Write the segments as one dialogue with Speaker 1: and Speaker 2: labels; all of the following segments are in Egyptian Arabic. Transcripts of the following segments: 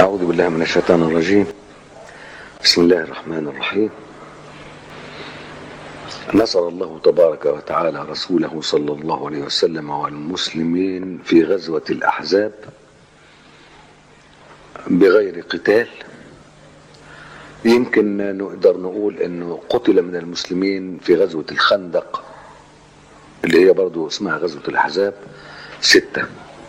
Speaker 1: أعوذ بالله من الشيطان الرجيم بسم الله الرحمن الرحيم نصر الله تبارك وتعالى رسوله صلى الله عليه وسلم والمسلمين في غزوة الأحزاب بغير قتال يمكن نقدر نقول انه قتل من المسلمين في غزوة الخندق اللي هي برضو اسمها غزوة الأحزاب ستة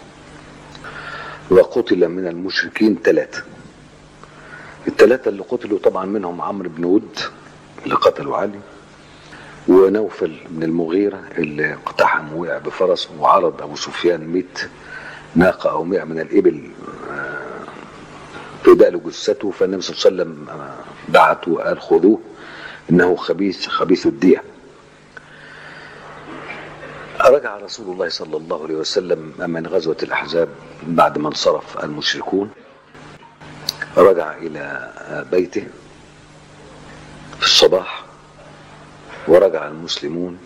Speaker 1: وقتل من المشركين ثلاثة الثلاثة اللي قتلوا طبعا منهم عمرو بن ود اللي قتلوا علي ونوفل بن المغيرة اللي اقتحم ووقع بفرسه وعرض أبو سفيان 100 ناقة أو 100 من الإبل فداء له جثته فالنبي صلى الله عليه وسلم بعت وقال خذوه إنه خبيث خبيث الدية رجع رسول الله صلى الله عليه وسلم من غزوة الأحزاب بعد ما انصرف المشركون رجع إلى بيته في الصباح ورجع المسلمون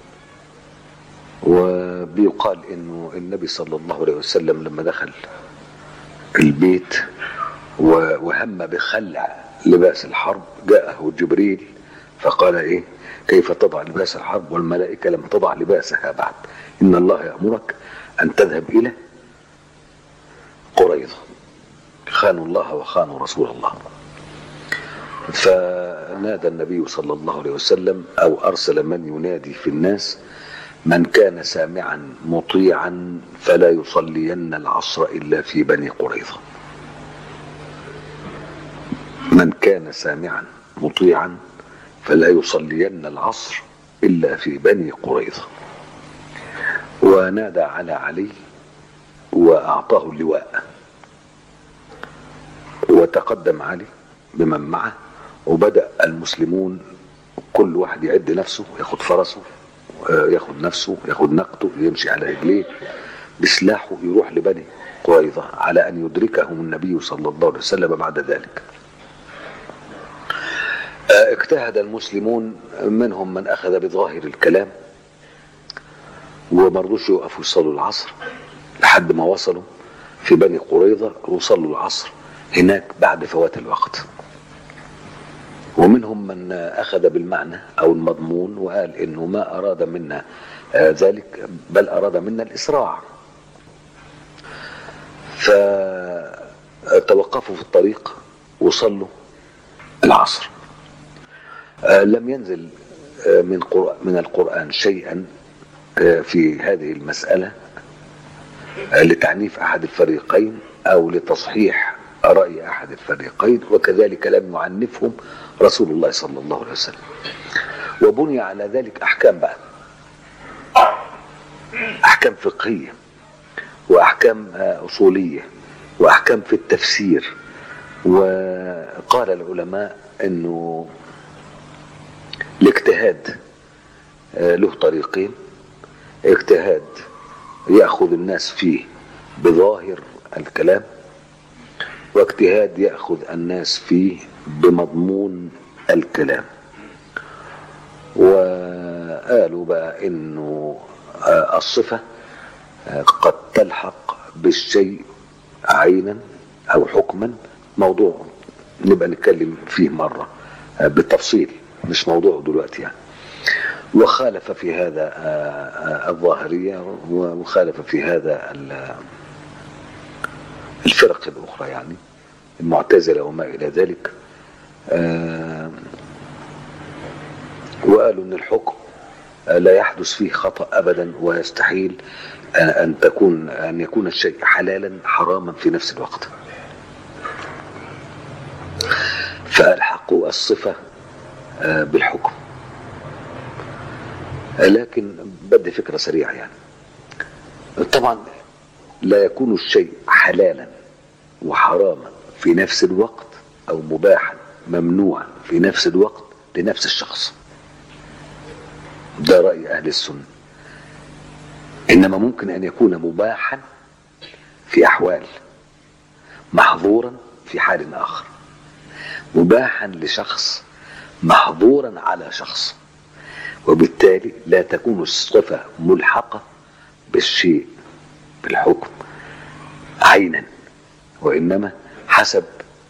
Speaker 1: وبيقال انه النبي صلى الله عليه وسلم لما دخل البيت وهم بخلع لباس الحرب جاءه جبريل فقال ايه كيف تضع لباس الحرب والملائكة لم تضع لباسها بعد إن الله يأمرك أن تذهب إلى قريظة خانوا الله وخانوا رسول الله فنادى النبي صلى الله عليه وسلم أو أرسل من ينادي في الناس من كان سامعا مطيعا فلا يصلين العصر إلا في بني قريظة من كان سامعا مطيعا فلا يصلين العصر إلا في بني قريظة ونادى على علي وأعطاه اللواء وتقدم علي بمن معه وبدأ المسلمون كل واحد يعد نفسه ياخد فرسه ياخد نفسه ياخد نقته يمشي على رجليه بسلاحه يروح لبني قريظة على أن يدركهم النبي صلى الله عليه وسلم بعد ذلك اجتهد المسلمون منهم من أخذ بظاهر الكلام ومرضوش يقفوا يصلوا العصر لحد ما وصلوا في بني قريظة وصلوا العصر هناك بعد فوات الوقت ومنهم من أخذ بالمعنى أو المضمون وقال إنه ما أراد منا ذلك بل أراد منا الإسراع فتوقفوا في الطريق وصلوا العصر لم ينزل من من القرآن شيئا في هذه المسألة لتعنيف أحد الفريقين أو لتصحيح رأي أحد الفريقين وكذلك لم يعنفهم رسول الله صلى الله عليه وسلم وبني على ذلك أحكام بقى أحكام فقهية وأحكام أصولية وأحكام في التفسير وقال العلماء أنه الاجتهاد له طريقين اجتهاد يأخذ الناس فيه بظاهر الكلام واجتهاد يأخذ الناس فيه بمضمون الكلام وقالوا بقى انه الصفة قد تلحق بالشيء عينا او حكما موضوع نبقى نتكلم فيه مرة بالتفصيل مش موضوع دلوقتي يعني وخالف في هذا الظاهرية وخالف في هذا الفرق الأخرى يعني المعتزلة وما إلى ذلك وقالوا أن الحكم لا يحدث فيه خطأ أبدا ويستحيل أن تكون أن يكون الشيء حلالا حراما في نفس الوقت فألحقوا الصفة بالحكم لكن بدي فكرة سريعة يعني طبعا لا يكون الشيء حلالا وحراما في نفس الوقت او مباحا ممنوعا في نفس الوقت لنفس الشخص ده رأي اهل السنة انما ممكن ان يكون مباحا في احوال محظورا في حال اخر مباحا لشخص محظورا على شخص وبالتالي لا تكون الصفة ملحقة بالشيء بالحكم عينا وإنما حسب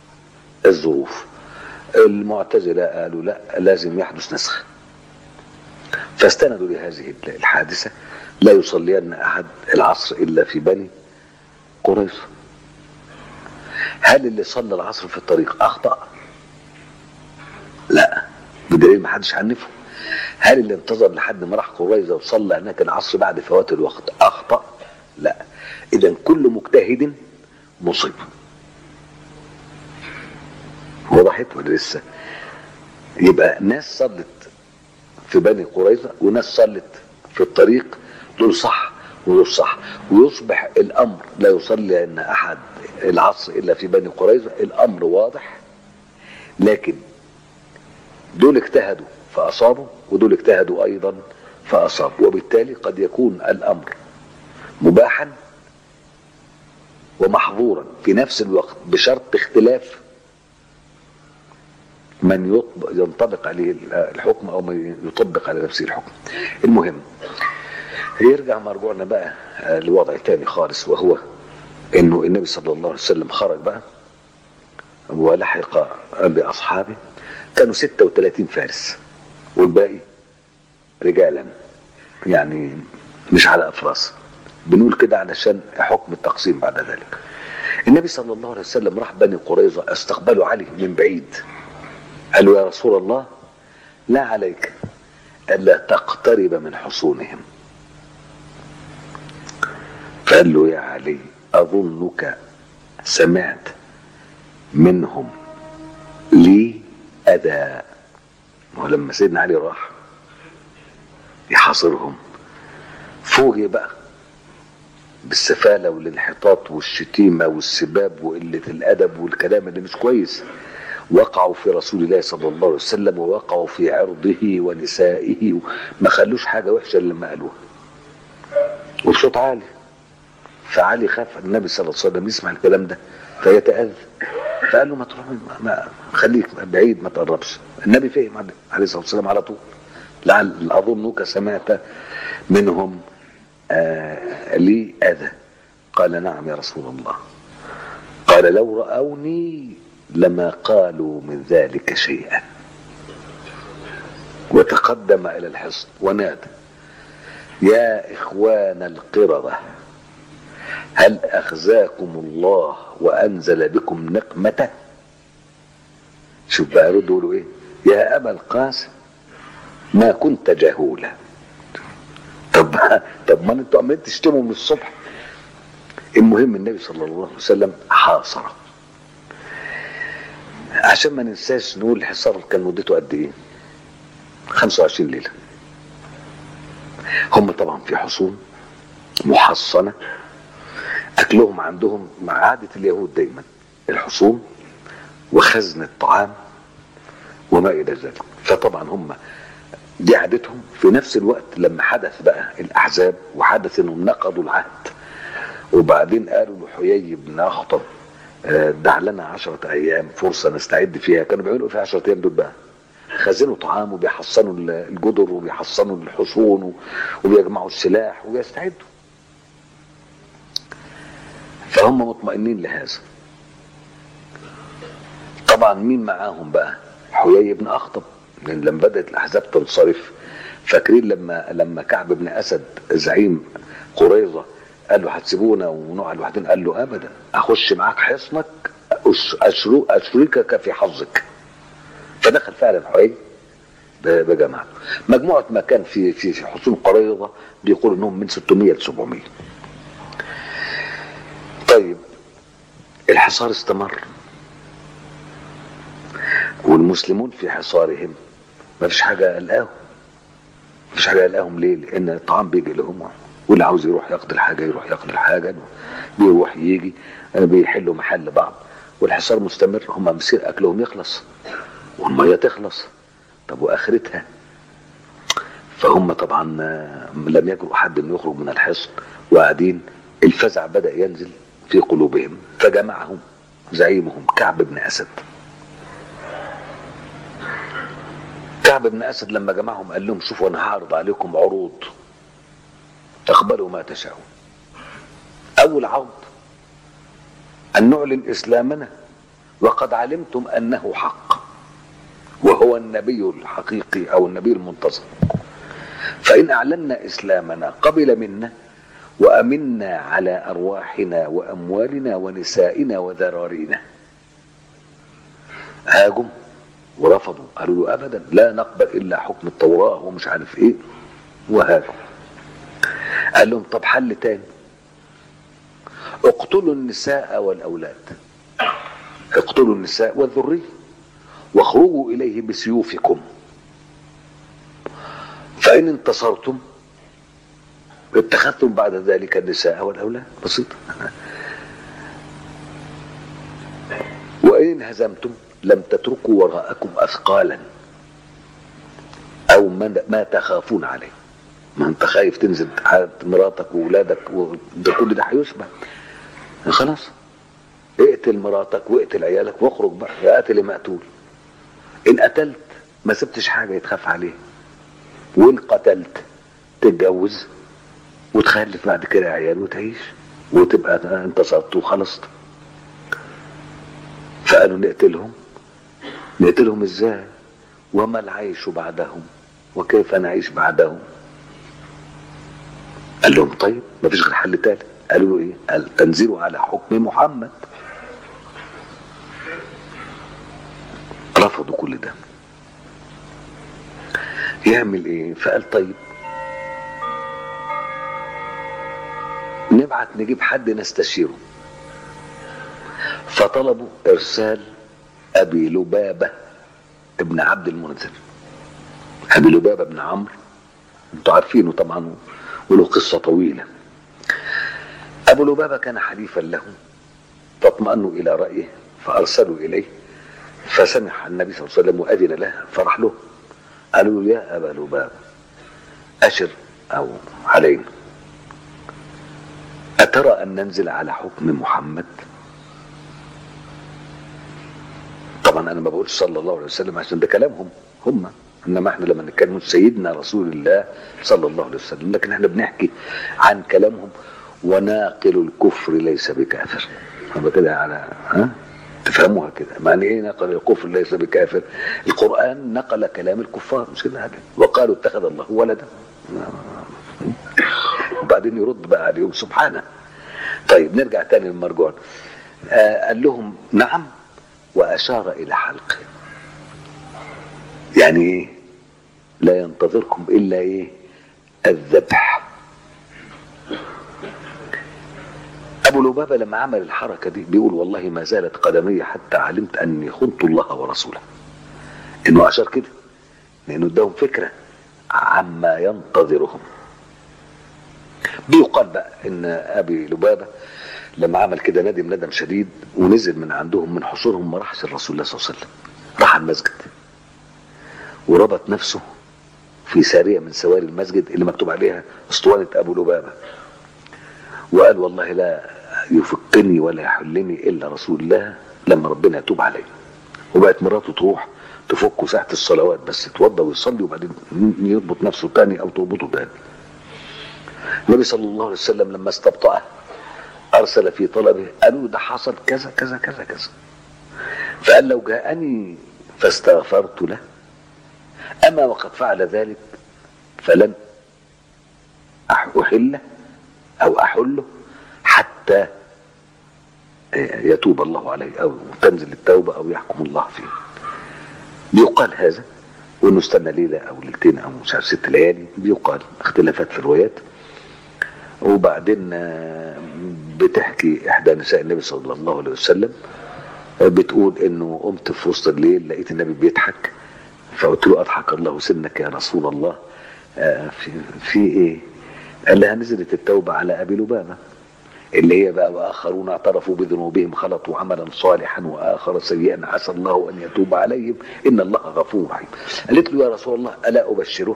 Speaker 1: الظروف المعتزلة قالوا لا لازم يحدث نسخ فاستندوا لهذه الحادثة لا يصلين أحد العصر إلا في بني قريظة هل اللي صلى العصر في الطريق أخطأ؟ لا بدليل ما حدش عنفه هل اللي انتظر لحد ما راح قريظة وصلى هناك العصر بعد فوات الوقت أخطأ؟ لا إذا كل مجتهد مصيب وضحت ولا لسه؟ يبقى ناس صلت في بني قريظة وناس صلت في الطريق دول صح ودول صح ويصبح الأمر لا يصلي أن أحد العصر إلا في بني قريظة الأمر واضح لكن دول اجتهدوا فأصابوا ودول اجتهدوا أيضا فأصابوا وبالتالي قد يكون الأمر مباحا ومحظورا في نفس الوقت بشرط اختلاف من ينطبق عليه الحكم او من يطبق على نفسه الحكم المهم يرجع مرجوعنا بقى لوضع تاني خالص وهو انه النبي صلى الله عليه وسلم خرج بقى ولحق باصحابه كانوا 36 فارس والباقي رجالا يعني مش على افراس بنقول كده علشان حكم التقسيم بعد ذلك النبي صلى الله عليه وسلم راح بني قريظه استقبلوا عليه من بعيد قالوا يا رسول الله لا عليك الا تقترب من حصونهم فقال له يا علي اظنك سمعت منهم لي اذى ولما سيدنا علي راح يحاصرهم فوجئ بقى بالسفالة والانحطاط والشتيمة والسباب وقلة الأدب والكلام اللي مش كويس وقعوا في رسول الله صلى الله عليه وسلم ووقعوا في عرضه ونسائه ما خلوش حاجة وحشة إلا لما قالوها وبصوت عالي فعلي خاف النبي صلى الله عليه وسلم يسمع الكلام ده فيتأذى فقال له ما تروح ما خليك بعيد ما تقربش النبي فهم عليه الصلاة والسلام على طول لعل أظنك سمعت منهم آه لي أذى قال نعم يا رسول الله قال لو رأوني لما قالوا من ذلك شيئا وتقدم إلى الحصن ونادى يا إخوان القردة هل أخزاكم الله وأنزل بكم نقمته شوف بقى ردوا يقولوا إيه يا أبا القاسم ما كنت جهولا طب طب ما انتوا عمالين تشتموا من الصبح المهم النبي صلى الله عليه وسلم حاصر عشان ما ننساش نقول الحصار كان مدته قد ايه 25 ليله هم طبعا في حصون محصنه اكلهم عندهم مع عاده اليهود دايما الحصون وخزن الطعام وما الى ذلك فطبعا هم دي عادتهم في نفس الوقت لما حدث بقى الاحزاب وحدث انهم نقضوا العهد وبعدين قالوا لحيي بن اخطب دع لنا عشرة ايام فرصة نستعد فيها كانوا بيعملوا في عشرة ايام دول بقى خزنوا طعام وبيحصنوا الجدر وبيحصنوا الحصون وبيجمعوا السلاح وبيستعدوا فهم مطمئنين لهذا طبعا مين معاهم بقى حيي بن اخطب لان لما بدات الاحزاب تنصرف فاكرين لما لما كعب بن اسد زعيم قريظه قال له هتسيبونا ونقع لوحدين قال له ابدا اخش معاك حصنك اشركك في حظك فدخل فعلا حيي بجماعته مجموعه ما كان في في حصون قريظه بيقول انهم من 600 ل 700 طيب الحصار استمر والمسلمون في حصارهم ما فيش حاجة قلقاهم ما فيش حاجة قلقاهم ليه لأن الطعام بيجي لهم واللي عاوز يروح يقضي الحاجة يروح يقضي الحاجة بيروح يجي بيحلوا محل بعض والحصار مستمر هم مسير أكلهم يخلص والمية تخلص طب وآخرتها فهم طبعا لم يجرؤ حد انه يخرج من الحصن وقاعدين الفزع بدأ ينزل في قلوبهم فجمعهم زعيمهم كعب بن أسد كعب بن اسد لما جمعهم قال لهم شوفوا انا هعرض عليكم عروض تقبلوا ما تشاءون اول عرض ان نعلن اسلامنا وقد علمتم أنه حق وهو النبي الحقيقي أو النبي المنتظر فإن أعلنا إسلامنا قبل منا وأمنا على أرواحنا وأموالنا ونسائنا وذرارينا هاجم ورفضوا قالوا له أبدا لا نقبل إلا حكم التوراة ومش عارف إيه وهاجم قال لهم طب حل تاني اقتلوا النساء والأولاد اقتلوا النساء والذرية واخرجوا إليه بسيوفكم فإن انتصرتم اتخذتم بعد ذلك النساء والأولاد بسيطة وإن انهزمتم لم تتركوا وراءكم أثقالا أو ما ما تخافون عليه ما أنت خايف تنزل تحارب مراتك وولادك وده كل ده هيشبه خلاص اقتل مراتك واقتل عيالك واخرج بقى يا قاتل مقتول ان قتلت ما سبتش حاجه يتخاف عليه وان قتلت تتجوز وتخلف بعد كده عيال وتعيش وتبقى انتصرت وخلصت فقالوا نقتلهم نقتلهم ازاي وما العيش بعدهم وكيف نعيش بعدهم قال لهم طيب ما فيش غير حل تالت قالوا له ايه قال تنزلوا على حكم محمد رفضوا كل ده يعمل ايه فقال طيب نبعت نجيب حد نستشيره فطلبوا ارسال ابي لبابه ابن عبد المنذر ابي لبابه بن عمرو انتوا عارفينه طبعا وله قصه طويله ابو لبابه كان حليفا له فاطمأنوا الى رايه فارسلوا اليه فسمع النبي صلى الله عليه وسلم واذن له فرح له قالوا له يا ابا لبابه اشر او علينا اترى ان ننزل على حكم محمد طبعا انا ما بقولش صلى الله عليه وسلم عشان ده كلامهم هم انما احنا لما نتكلم سيدنا رسول الله صلى الله عليه وسلم لكن احنا بنحكي عن كلامهم وناقل الكفر ليس بكافر هم كده على ها تفهموها كده معنى ايه نقل الكفر ليس بكافر القران نقل كلام الكفار مش كده هذا وقالوا اتخذ الله ولدا وبعدين يرد بقى عليهم سبحانه طيب نرجع تاني للمرجوع آه قال لهم نعم واشار الى حلقه يعني ايه لا ينتظركم الا ايه الذبح ابو لبابه لما عمل الحركه دي بيقول والله ما زالت قدمي حتى علمت اني خنت الله ورسوله انه اشار كده لانه اداهم فكره عما ينتظرهم بيقال بقى ان ابي لبابه لما عمل كده ندم ندم شديد ونزل من عندهم من حصورهم ما راحش الرسول الله صلى الله عليه وسلم راح المسجد وربط نفسه في ساريه من سواري المسجد اللي مكتوب عليها اسطوانه ابو لبابه وقال والله لا يفكني ولا يحلني الا رسول الله لما ربنا يتوب عليه وبقت مراته تروح تفكه ساعة الصلوات بس يتوضى ويصلي وبعدين يربط نفسه تاني او تربطه تاني النبي صلى الله عليه وسلم لما استبطأه ارسل في طلبه قالوا ده حصل كذا كذا كذا كذا فقال لو جاءني فاستغفرت له اما وقد فعل ذلك فلن احله او احله حتى يتوب الله عليه او تنزل التوبه او يحكم الله فيه بيقال هذا وانه استنى ليله او ليلتين او مش عارف ست ليالي بيقال اختلافات في الروايات وبعدين بتحكي احدى نساء النبي صلى الله عليه وسلم بتقول انه قمت في وسط الليل لقيت النبي بيضحك فقلت له اضحك الله سنك يا رسول الله في, في ايه قال لها نزلت التوبه على ابي لبابه اللي هي بقى واخرون اعترفوا بذنوبهم خلطوا عملا صالحا واخر سيئا عسى الله ان يتوب عليهم ان الله غفور رحيم قالت له يا رسول الله الا ابشره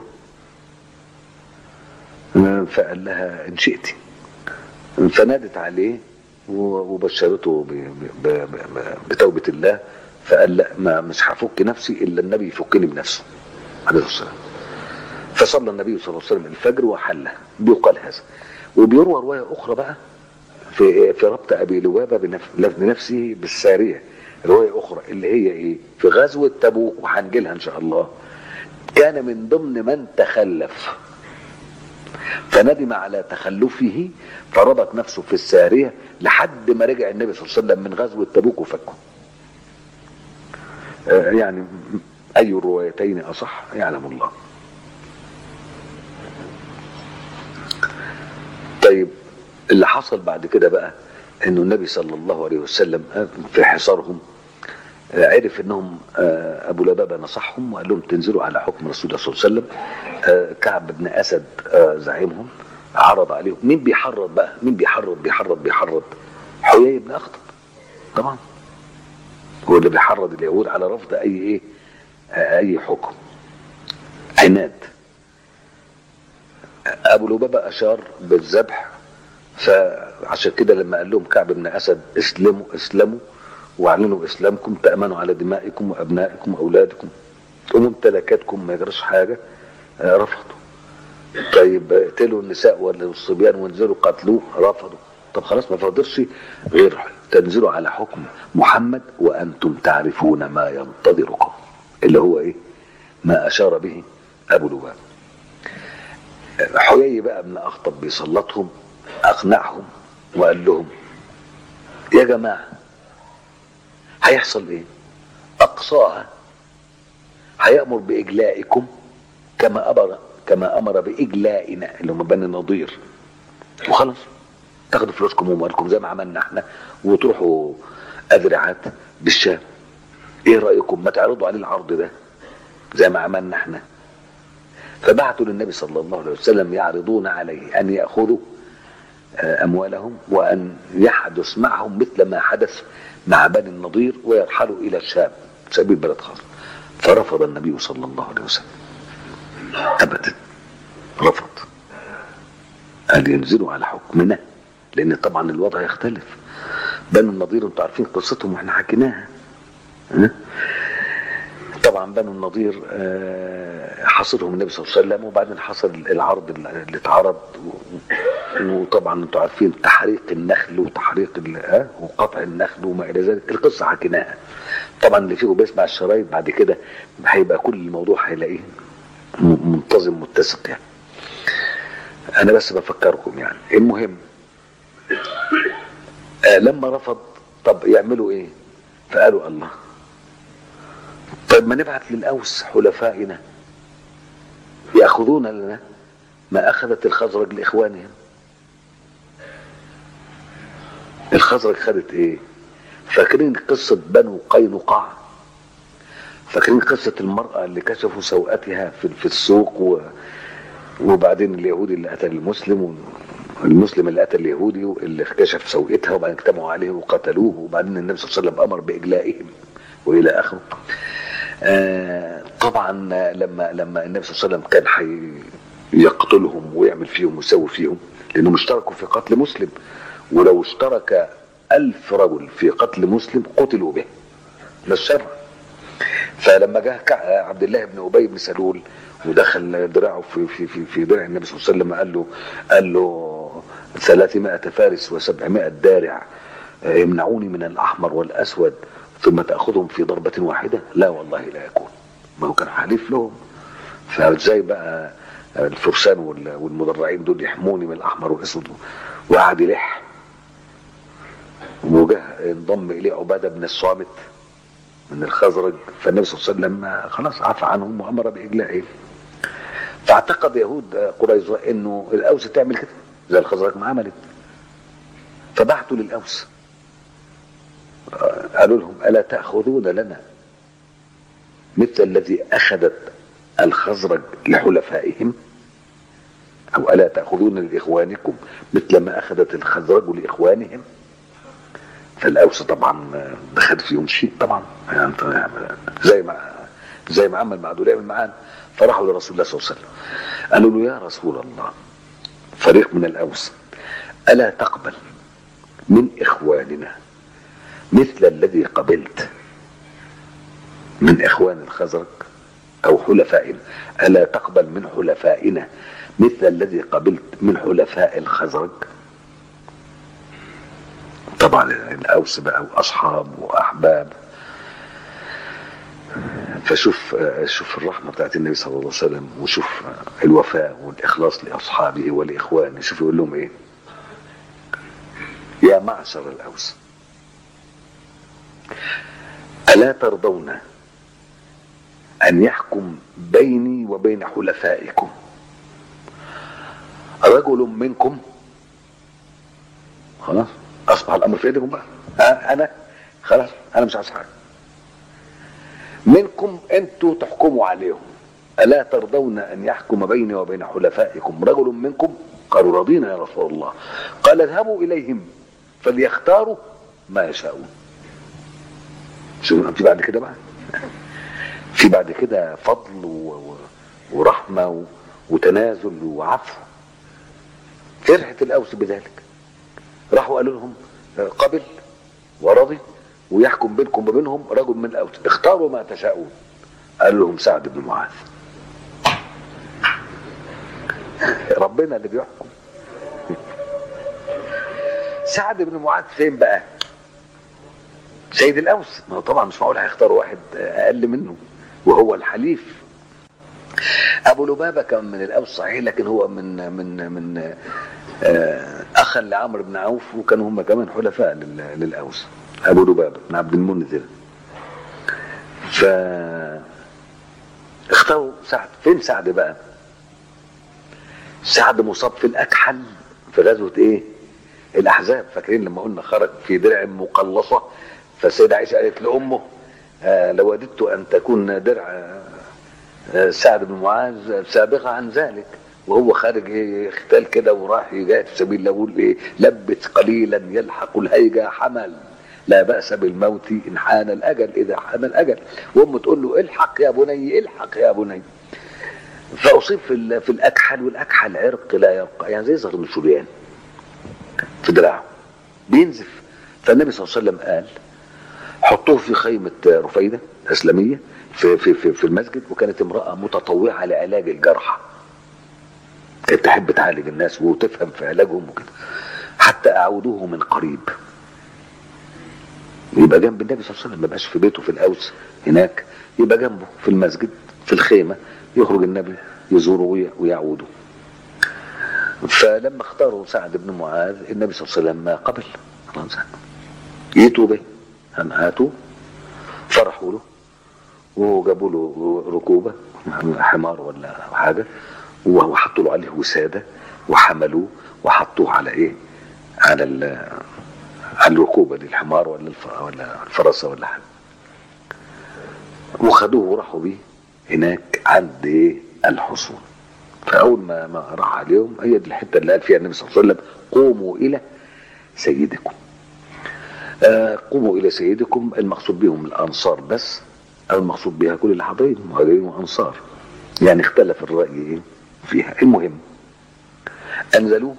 Speaker 1: فقال لها ان شئت فنادت عليه وبشرته بتوبة الله فقال لا ما مش هفك نفسي الا النبي يفكني بنفسه عليه الصلاه فصلى النبي صلى الله عليه وسلم الفجر وحله بيقال هذا وبيروى روايه اخرى بقى في في ربط ابي لبابه بنفسه بالساريه رواية أخرى اللي هي إيه في غزوة تبوك وهنجي لها إن شاء الله كان من ضمن من تخلف فندم على تخلفه فربط نفسه في السارية لحد ما رجع النبي صلى الله عليه وسلم من غزوة تبوك وفكه آه، يعني أي الروايتين أصح يعلم الله طيب اللي حصل بعد كده بقى انه النبي صلى الله عليه وسلم في حصارهم آه، عرف انهم آه، ابو لبابه نصحهم وقال لهم تنزلوا على حكم رسول الله صلى الله عليه وسلم آه، كعب بن اسد آه، زعيمهم عرض عليهم مين بيحرض بقى مين بيحرض بيحرض بيحرض حيي بن اخطب طبعا هو اللي بيحرض اليهود على رفض اي ايه آه، اي حكم عناد ابو لبابه اشار بالذبح فعشان كده لما قال لهم كعب بن اسد اسلموا اسلموا واعلنوا اسلامكم تامنوا على دمائكم وابنائكم واولادكم وممتلكاتكم ما يجراش حاجه آه، رفضوا طيب اقتلوا النساء والصبيان وانزلوا قتلوه رفضوا طب خلاص ما فاضلش غير تنزلوا على حكم محمد وانتم تعرفون ما ينتظركم اللي هو ايه ما اشار به ابو لبابه حيي بقى بن اخطب بيسلطهم اقنعهم وقال لهم يا جماعه هيحصل ايه اقصاها هيامر باجلائكم كما امر كما امر باجلائنا اللي هم بني النضير وخلاص تاخدوا فلوسكم واموالكم زي ما عملنا احنا وتروحوا اذرعات بالشام ايه رايكم ما تعرضوا عليه العرض ده زي ما عملنا احنا فبعثوا للنبي صلى الله عليه وسلم يعرضون عليه ان ياخذوا آه، اموالهم وان يحدث معهم مثل ما حدث مع بني النضير ويرحلوا الى الشام سبيل بلد خاص فرفض النبي صلى الله عليه وسلم ابدا رفض قال ينزلوا على حكمنا لان طبعا الوضع يختلف بنو النضير انتوا عارفين قصتهم واحنا حكيناها ها؟ طبعا بنو النضير آه، حاصرهم النبي صلى الله عليه وسلم وبعدين حصل العرض اللي اتعرض و- وطبعا انتوا عارفين تحريق النخل وتحريق ال- آه، وقطع النخل وما الى ذلك القصه حكيناها طبعا اللي فيكم بيسمع الشرايط بعد كده هيبقى كل الموضوع هيلاقيه م- منتظم متسق يعني انا بس بفكركم يعني المهم آه، لما رفض طب يعملوا ايه فقالوا الله طيب ما نبعث للأوس حلفائنا يأخذون لنا ما أخذت الخزرج لإخوانهم الخزرج خدت إيه فاكرين قصة بنو قينقاع فاكرين قصة المرأة اللي كشفوا سوءتها في, في السوق و وبعدين اليهودي اللي قتل المسلم المسلم اللي قتل اليهودي اللي كشف سوءتها وبعدين اجتمعوا عليه وقتلوه وبعدين النبي صلى الله عليه وسلم امر باجلائهم والى اخره. آه طبعا لما لما النبي صلى الله عليه وسلم كان حي يقتلهم ويعمل فيهم ويسوي فيهم لانهم اشتركوا في قتل مسلم ولو اشترك ألف رجل في قتل مسلم قتلوا به ده الشر فلما جاء كع- عبد الله بن ابي بن سلول ودخل دراعه في في في, في درع النبي صلى الله عليه وسلم قال له قال له 300 فارس و700 دارع آه، يمنعوني من الاحمر والاسود ثم تاخذهم في ضربه واحده لا والله لا يكون ما هو كان حليف لهم فازاي بقى الفرسان وال- والمدرعين دول يحموني من الاحمر والاسود وقعد يلح وجه انضم اليه عباده بن الصامت من الخزرج فالنبي صلى الله عليه وسلم خلاص عفى عنهم وامر باجلائهم فاعتقد يهود قريظه انه الاوس تعمل كده زي الخزرج ما عملت فبعتوا للاوس قالوا لهم الا تاخذون لنا مثل الذي اخذت الخزرج لحلفائهم او الا تاخذون لاخوانكم مثل ما اخذت الخزرج لاخوانهم فالاوس طبعا دخل فيهم شيء طبعا يعني زي ما زي ما عمل مع دول يعمل معانا فراحوا لرسول الله صلى الله عليه وسلم قالوا له يا رسول الله فريق من الاوس الا تقبل من اخواننا مثل الذي قبلت من اخوان الخزرج او حلفائنا الا تقبل من حلفائنا مثل الذي قبلت من حلفاء الخزرج طبعا الاوس بقى واصحاب واحباب فشوف شوف الرحمه بتاعت النبي صلى الله عليه وسلم وشوف الوفاء والاخلاص لاصحابه ولاخوانه شوف يقول لهم ايه يا معشر الاوس الا ترضون ان يحكم بيني وبين حلفائكم رجل منكم خلاص اصبح الامر في ايديكم بقى أه انا خلاص انا مش عايز حاجه منكم انتوا تحكموا عليهم الا ترضون ان يحكم بيني وبين حلفائكم رجل منكم قالوا رضينا يا رسول الله قال اذهبوا اليهم فليختاروا ما يشاءون شوفوا في بعد كده بقى في بعد كده فضل و... و... ورحمه و... وتنازل وعفو فرحة الأوس بذلك راحوا قالوا لهم قبل ورضي ويحكم بينكم وبينهم رجل من الأوس اختاروا ما تشاءون قال لهم سعد بن معاذ ربنا اللي بيحكم سعد بن معاذ فين بقى سيد الأوس ما هو طبعا مش معقول هيختاروا واحد أقل منه وهو الحليف ابو لبابه كان من الاوس صحيح لكن هو من من من اخا لعمرو بن عوف وكانوا هم كمان حلفاء للاوس ابو لبابه بن عبد المنذر ف اختاروا سعد فين سعد بقى سعد مصاب في الاكحل في غزوه ايه الاحزاب فاكرين لما قلنا خرج في درع مقلصه فالسيده عائشه قالت لامه آه لو وددت ان تكون درع سعد بن معاذ سابقة عن ذلك وهو خارج اختال كده وراح يجاهد في سبيل الله يقول ايه لبت قليلا يلحق الهيجة حمل لا بأس بالموت إن حان الأجل إذا حان الأجل وأمه تقول له الحق يا بني الحق يا بني فأصيب في, في الأكحل والأكحل عرق لا يبقى يعني زي زهر الشريان في دراعه بينزف فالنبي صلى الله عليه وسلم قال حطوه في خيمة رفيدة إسلامية في في في, في المسجد وكانت امراه متطوعه لعلاج الجرحى كانت تحب تعالج الناس وتفهم في علاجهم وكده حتى اعودوه من قريب يبقى جنب النبي صلى الله عليه وسلم ما يبقاش في بيته في الاوس هناك يبقى جنبه في المسجد في الخيمه يخرج النبي يزوره ويعوده فلما اختاروا سعد بن معاذ النبي صلى الله عليه وسلم ما قبل خلاص يتوا به هم هاتوا فرحوا له وجابوا له ركوبه حمار ولا حاجه وحطوا له عليه وساده وحملوه وحطوه على ايه؟ على على الركوبه دي الحمار ولا ولا الفرسه ولا حاجه. وخدوه وراحوا بيه هناك عند ايه؟ الحصون. فاول ما ما راح عليهم هي دي الحته اللي قال فيها النبي صلى الله عليه وسلم قوموا الى سيدكم. آه قوموا الى سيدكم المقصود بهم الانصار بس او المقصود بها كل اللي حاضرين مهاجرين وانصار يعني اختلف الراي فيها المهم انزلوه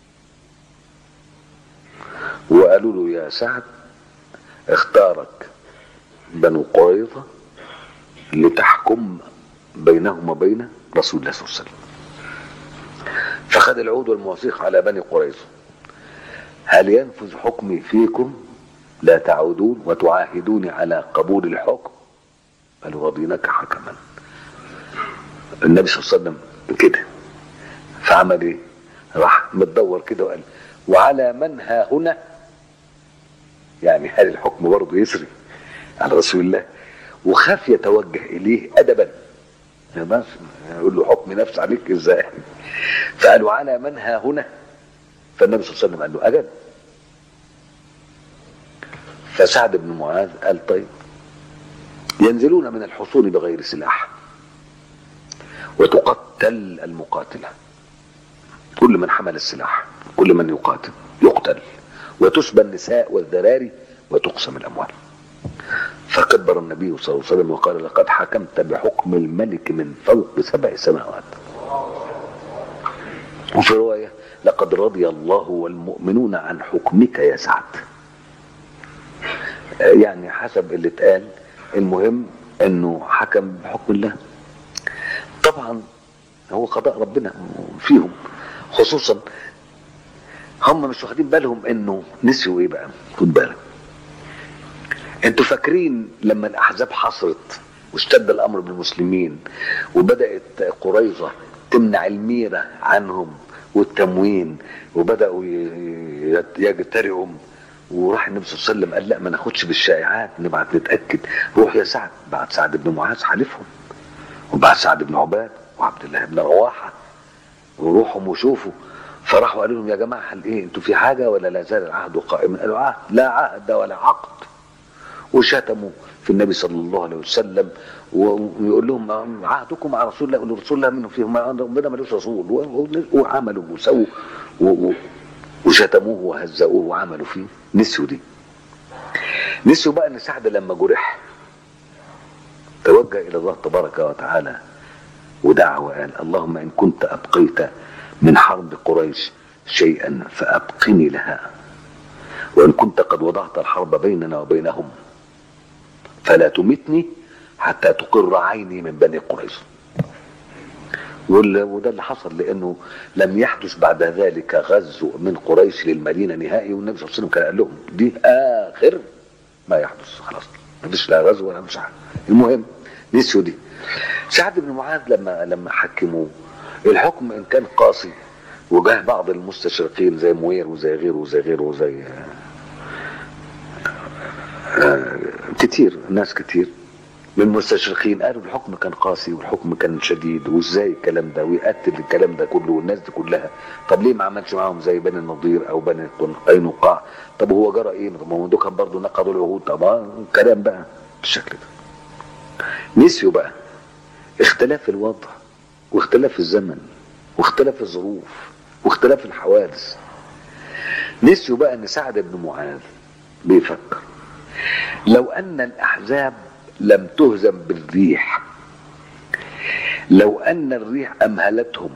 Speaker 1: وقالوا له يا سعد اختارك بنو قريظه لتحكم بينهم وبين رسول الله صلى الله عليه وسلم فخد العود والمواثيق على بني قريظه هل ينفذ حكمي فيكم لا تعودون وتعاهدوني على قبول الحكم قالوا رضيناك حكما النبي صلى الله عليه وسلم كده فعمل ايه راح متدور كده وقال وعلى من ها هنا يعني هل الحكم برضه يسري على رسول الله وخاف يتوجه اليه ادبا بس يقول له حكم نفس عليك ازاي فقالوا على من ها هنا فالنبي صلى الله عليه وسلم قال له اجل فسعد بن معاذ قال طيب ينزلون من الحصون بغير سلاح وتقتل المقاتلة كل من حمل السلاح كل من يقاتل يقتل وتسبى النساء والذراري وتقسم الأموال فكبر النبي صلى الله عليه وسلم وقال لقد حكمت بحكم الملك من فوق سبع سماوات وفي رواية لقد رضي الله والمؤمنون عن حكمك يا سعد يعني حسب اللي اتقال المهم انه حكم بحكم الله طبعا هو قضاء ربنا فيهم خصوصا هم مش واخدين بالهم انه نسيوا ايه بقى خد بالك انتوا فاكرين لما الاحزاب حصرت واشتد الامر بالمسلمين وبدات قريظه تمنع الميره عنهم والتموين وبداوا ي- يجترئوا وراح النبي صلى الله عليه وسلم قال لا ما ناخدش بالشائعات نبعت نتاكد روح يا سعد بعت سعد بن معاذ حالفهم وبعت سعد بن عباد وعبد الله بن رواحه وروحوا وشوفوا فراحوا قالوا لهم يا جماعه هل ايه انتوا في حاجه ولا لا زال العهد قائما؟ قالوا عهد لا عهد ولا عقد وشتموا في النبي صلى الله عليه وسلم ويقول لهم عهدكم مع رسول الله يقول رسول الله منه فيهم ربنا ملوش رسول و- و- وعملوا وسووا و- و- وشتموه وهزؤوه وعملوا فيه نسيوا دي نسيوا بقى ان سعد لما جرح توجه الى الله تبارك وتعالى ودعا وقال اللهم ان كنت ابقيت من حرب قريش شيئا فابقني لها وان كنت قد وضعت الحرب بيننا وبينهم فلا تمتني حتى تقر عيني من بني قريظه وال- وده اللي حصل لانه لم يحدث بعد ذلك غزو من قريش للمدينه نهائي والنبي صلى الله عليه وسلم كان قال لهم دي اخر ما يحدث خلاص ما فيش لا غزو ولا مش حاجه المهم نسيوا دي سعد بن معاذ لما لما حكموه الحكم ان كان قاسي وجاه بعض المستشرقين زي موير وزي غيره وزي غيره وزي آه، كتير ناس كتير من المستشرقين قالوا الحكم كان قاسي والحكم كان شديد وازاي الكلام ده ويقتل الكلام ده كله والناس دي كلها طب ليه ما عملش معاهم زي بني النضير او بني قينقاع طب هو جرى ايه طب ما هو دول كان برضه نقضوا العهود طب كلام بقى بالشكل ده نسيوا بقى اختلاف الوضع واختلاف الزمن واختلاف الظروف واختلاف الحوادث نسيوا بقى ان سعد بن معاذ بيفكر لو ان الاحزاب لم تهزم بالريح لو ان الريح امهلتهم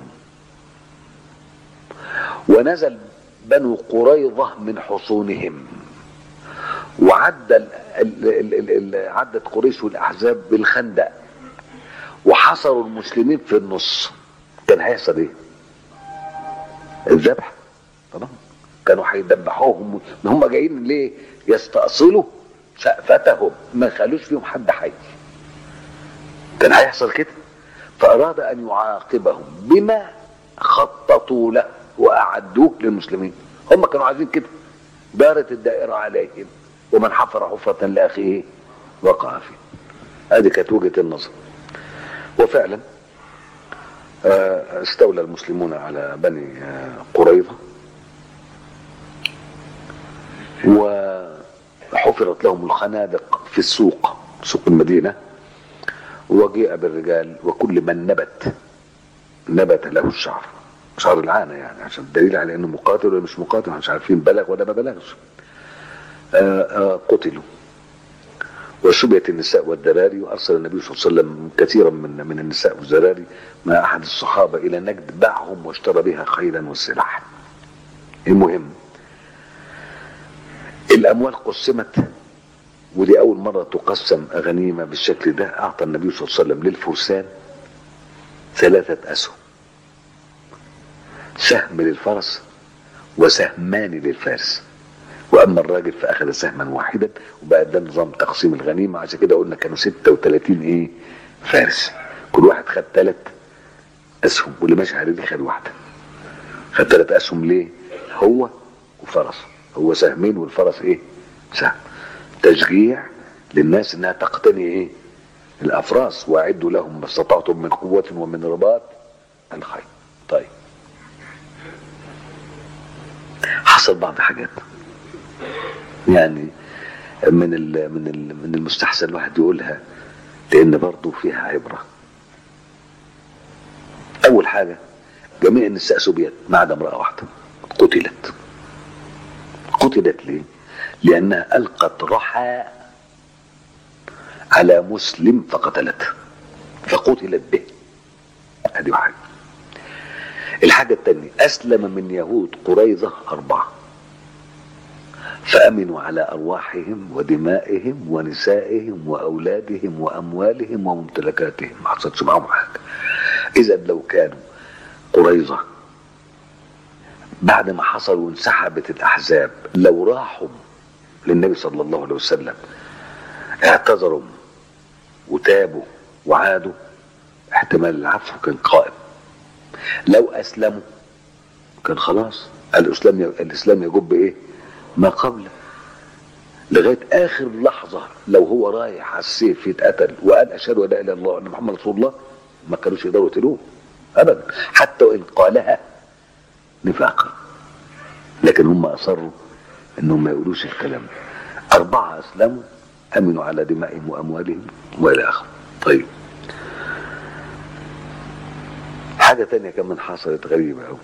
Speaker 1: ونزل بنو قريظه من حصونهم وعد ال- ال- ال- ال- عدت قريش والاحزاب بالخندق وحصروا المسلمين في النص كان هيحصل ايه؟ الذبح طبعا كانوا هيدبحوهم هم جايين ليه؟ يستأصلوا شأفتهم ما خلوش فيهم حد حي كان هيحصل كده فأراد أن يعاقبهم بما خططوا له وأعدوه للمسلمين هم كانوا عايزين كده دارت الدائرة عليهم ومن حفر حفرة لأخيه وقع فيه هذه كانت وجهة النظر وفعلا آه، استولى المسلمون على بني آه، قريظة وحفرت لهم الخنادق في السوق سوق المدينة وجيء بالرجال وكل من نبت نبت له الشعر شعر العانة يعني عشان الدليل على انه مقاتل ولا مش مقاتل مش عارفين بلغ ولا ما بلغش آه، آه، قتلوا وشبهت النساء والذراري وارسل النبي صلى الله عليه وسلم كثيرا من من النساء والذراري مع احد الصحابه الى نجد باعهم واشترى بها خيلا والسلاح. المهم الاموال قسمت ودي اول مره تقسم غنيمه بالشكل ده اعطى النبي صلى الله عليه وسلم للفرسان ثلاثه اسهم. سهم للفرس وسهمان للفارس. واما الراجل فاخذ سهما واحدا وبقى ده نظام تقسيم الغنيمه عشان كده قلنا كانوا 36 ايه فارس كل واحد خد ثلاث اسهم واللي ماشي على دي خد واحده خد ثلاث اسهم ليه؟ هو وفرس هو سهمين والفرس ايه؟ سهم تشجيع للناس انها تقتني ايه؟ الافراس واعدوا لهم ما استطعتم من قوه ومن رباط الخيل طيب حصل بعض حاجات يعني من ال من ال من المستحسن الواحد يقولها لان برضه فيها عبره اول حاجه جميع النساء سبيت ما عدا امراه واحده قتلت قتلت ليه لانها القت رحى على مسلم فقتلته فقتلت به هذه واحده الحاجه الثانيه اسلم من يهود قريظه اربعه فأمنوا على أرواحهم ودمائهم ونسائهم وأولادهم وأموالهم وممتلكاتهم ما حصلش معهم حاجة إذا لو كانوا قريظة بعد ما حصل وانسحبت الأحزاب لو راحوا للنبي صلى الله عليه وسلم اعتذروا وتابوا وعادوا احتمال العفو كان قائم لو اسلموا كان خلاص الاسلام الاسلام يجب ايه ما قبله لغايه اخر لحظه لو هو رايح على السيف يتقتل وقال اشهد ان لا اله الا الله وان محمد رسول الله ما كانوش يقدروا يقتلوه ابدا حتى وان قالها نفاقا لكن هم اصروا انهم ما يقولوش الكلام ده اربعه اسلموا امنوا على دمائهم واموالهم والى اخره طيب حاجه تانية كمان حصلت غريبه قوي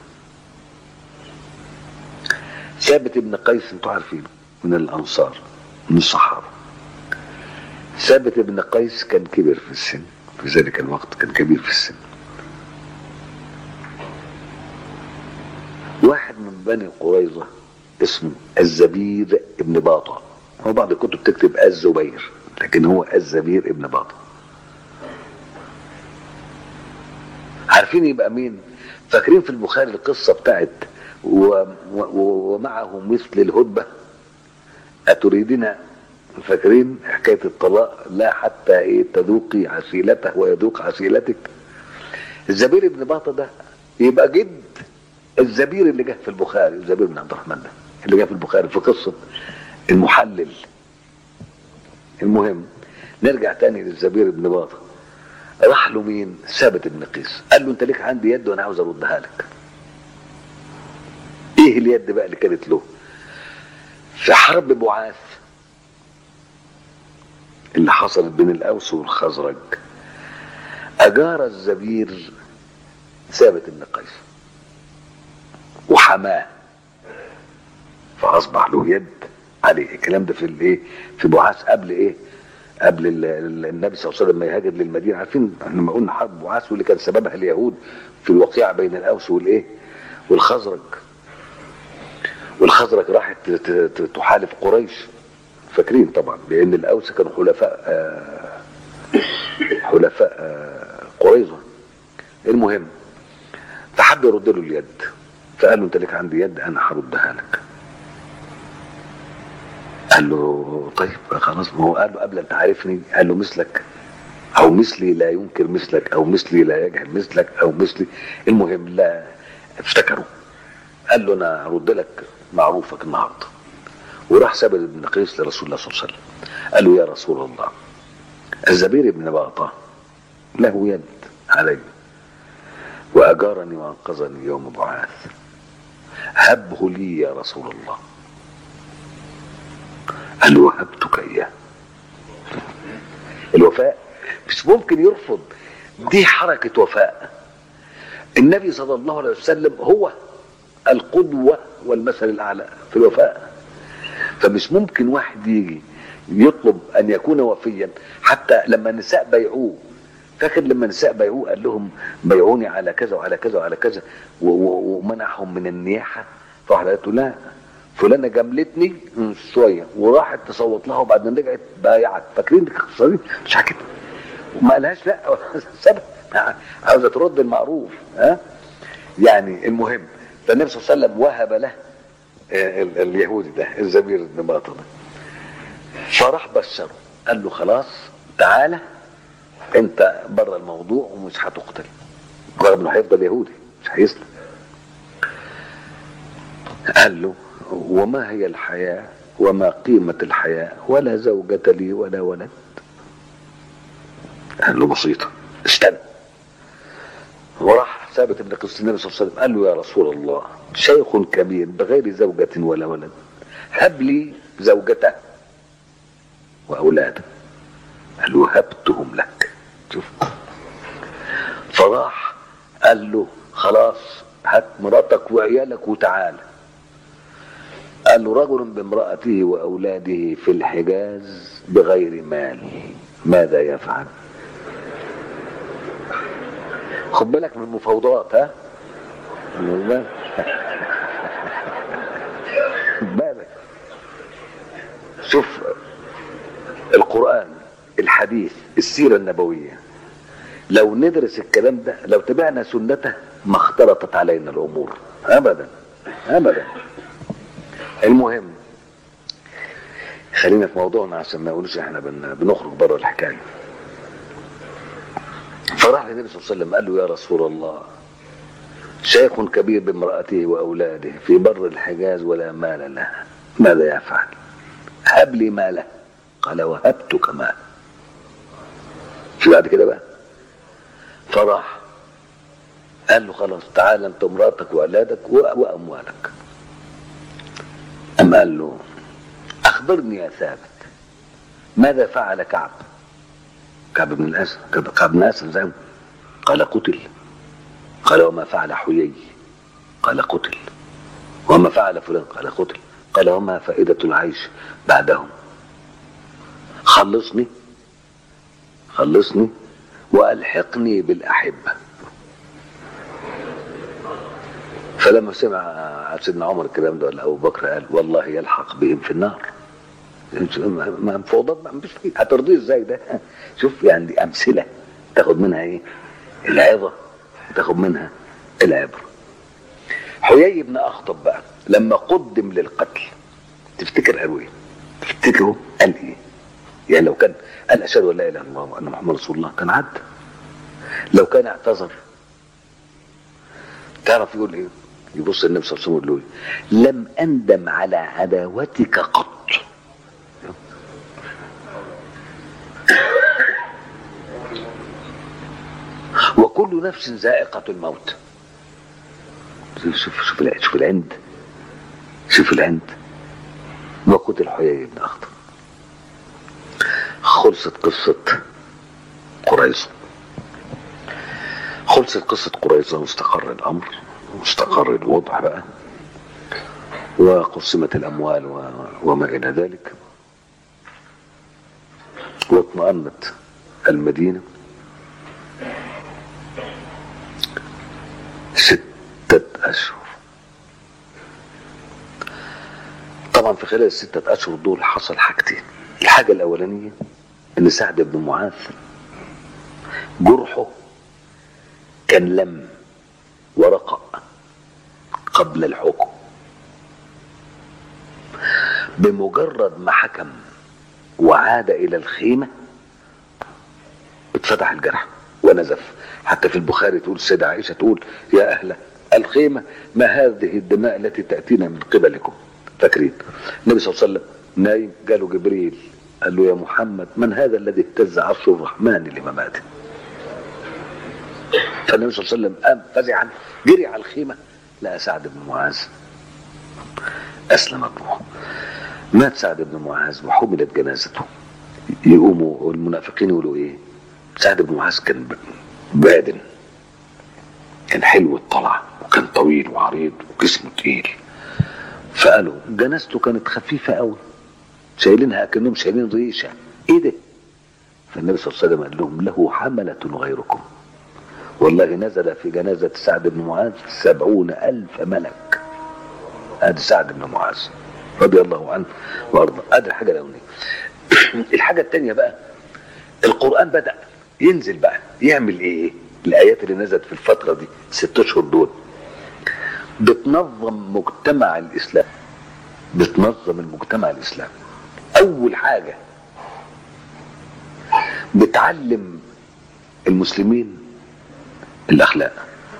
Speaker 1: ثابت بن قيس انتوا عارفينه من الانصار من الصحابه ثابت بن قيس كان كبر في السن في ذلك الوقت كان كبير في السن واحد من بني قريظة اسمه الزبير ابن باطة هو بعض الكتب تكتب الزبير لكن هو الزبير ابن باطة عارفين يبقى مين فاكرين في البخاري القصة بتاعت و... و... ومعه مثل الهدبة أتريدين فاكرين حكاية الطلاق لا حتى ايه تذوقي عسيلته ويذوق عسيلتك الزبير ابن باطة ده يبقى جد الزبير اللي جه في البخاري الزبير بن عبد الرحمن ده اللي جه في البخاري في قصة المحلل المهم نرجع تاني للزبير بن باطة راح له مين ثابت بن قيس قال له انت ليك عندي يد وانا عاوز اردها لك ايه اليد بقى اللي كانت له في حرب بعاث اللي حصلت بين الاوس والخزرج اجار الزبير ثابت بن قيس وحماه فاصبح له يد عليه الكلام ده في الايه في بعاث قبل ايه قبل ال- ال- النبي صلى الله عليه وسلم ما يهاجر للمدينه عارفين احنا لما قلنا حرب بعاث واللي كان سببها اليهود في الوقيعه بين الاوس والايه والخزرج والخزرج راحت ت- ت- تحالف قريش فاكرين طبعا لان الاوس كانوا حلفاء آه، حلفاء آه، قريظه المهم فحب يرد له اليد فقال له انت لك عندي يد انا هردها لك قال له طيب خلاص ما هو قال له قبل ان تعرفني قال له مثلك او مثلي لا ينكر مثلك او مثلي لا يجهل مثلك او مثلي المهم لا افتكروا قال له انا هرد لك معروفك النهارده وراح ثابت بن قيس لرسول الله صلى الله عليه وسلم قال له يا رسول الله الزبير بن باطة له يد علي وأجارني وأنقذني يوم بعاث هبه لي يا رسول الله قال له وهبتك إياه الوفاء مش ممكن يرفض دي حركة وفاء النبي صلى الله عليه وسلم هو القدوة والمثل الأعلى في الوفاء فمش ممكن واحد يجي يطلب ان يكون وفيا حتى لما النساء بيعوه فاكر لما النساء بيعوه قال لهم بيعوني على كذا وعلى كذا وعلى كذا و- و- ومنعهم من النياحه فواحده قالت له لا فلانه جملتني من شويه وراحت تصوت لها وبعدين رجعت بايعت فاكرين القصه دي مش حكيت وما قالهاش لا سبب عاوزه ترد المعروف ها يعني المهم فالنبي صلى الله عليه وسلم وهب له ال- اليهودي ده الزبير بن باطة ده فراح بشره قال له خلاص تعالى انت بره الموضوع ومش هتقتل رغم انه هيفضل يهودي مش هيسلم قال له وما هي الحياة وما قيمة الحياة ولا زوجة لي ولا ولد قال له بسيطة استنى وراح ثابت بن قيس النبي صلى الله عليه وسلم قال له يا رسول الله شيخ كبير بغير زوجة ولا ولد هب لي زوجته وأولاده قال له هبتهم لك شوف فراح قال له خلاص هات مراتك وعيالك وتعالى قال له رجل بامرأته وأولاده في الحجاز بغير مال ماذا يفعل خد بالك من المفاوضات ها خد بالك شوف القرآن الحديث السيرة النبوية لو ندرس الكلام ده لو تبعنا سنته ما اختلطت علينا الأمور أبدا أبدا المهم خلينا في موضوعنا عشان ما يقولوش احنا بن- بنخرج بره الحكايه فراح للنبي صلى الله عليه وسلم قال له يا رسول الله شيخ كبير بامرأته وأولاده في بر الحجاز ولا مال له ماذا يفعل هب لي ماله قال وهبتك مال شو بعد كده بقى فراح قال له خلاص تعال انت ومراتك واولادك واموالك أم قال له أخبرني يا ثابت ماذا فعل كعب كعب بن الأسد كعب بن الأسد زعم قال قتل قال وما فعل حيي قال قتل وما فعل فلان قال قتل قال وما فائدة العيش بعدهم خلصني خلصني وألحقني بالأحبة فلما سمع سيدنا عمر الكلام ده ولا ابو بكر قال والله يلحق بهم في النار ما مفوضات ما مش فيه هترضيه ازاي ده شوف يعني دي امثله تاخد منها ايه العظه تاخد منها العبره حيي بن اخطب بقى لما قدم للقتل تفتكر قالوا ايه تفتكروا قال ايه يعني لو كان قال اشهد ان لا اله الا الله وان محمد رسول الله كان عدى لو كان اعتذر تعرف يقول ايه يبص النبي صلى الله عليه وسلم يقول له إيه؟ لم اندم على عداوتك قط وكل نفس ذائقة الموت شوف شوف شوف الع- شوف العند شوف العند وقتل حيي بن أخطب خلصت قصة قريظة خلصت قصة قريظة واستقر الأمر واستقر الوضع بقى وقسمت الأموال و- وما إلى ذلك واطمأنت المدينة ستة أشهر طبعا في خلال الستة أشهر دول حصل حاجتين الحاجة الأولانية إن سعد بن معاذ جرحه كان لم ورقأ قبل الحكم بمجرد ما حكم وعاد إلى الخيمة اتفتح الجرح ونزف حتى في البخاري تقول السيدة عائشة تقول يا أهل الخيمة ما هذه الدماء التي تأتينا من قبلكم فاكرين النبي صلى الله عليه وسلم نايم قالوا جبريل قال له يا محمد من هذا الذي اهتز عرش الرحمن لمماته فالنبي صلى الله عليه وسلم قام فزعا جري على الخيمة لقى سعد بن معاذ أسلم ابنه مات سعد بن معاذ وحملت جنازته يقوموا المنافقين يقولوا ايه سعد بن معاذ كان بادن كان حلو الطلع وكان طويل وعريض وجسمه تقيل فقالوا جنازته كانت خفيفة قوي شايلينها كأنهم شايلين ريشة ايه ده فالنبي صلى الله عليه وسلم قال لهم له حملة غيركم والله نزل في جنازة سعد بن معاذ سبعون ألف ملك هذا سعد بن معاذ رضي الله عنه وارضاه هذه الحاجة الأولانية الحاجة الثانية بقى القرآن بدأ ينزل بقى يعمل ايه الآيات اللي نزلت في الفترة دي ست أشهر دول بتنظم مجتمع الإسلام بتنظم المجتمع الإسلامي أول حاجة بتعلم المسلمين الأخلاق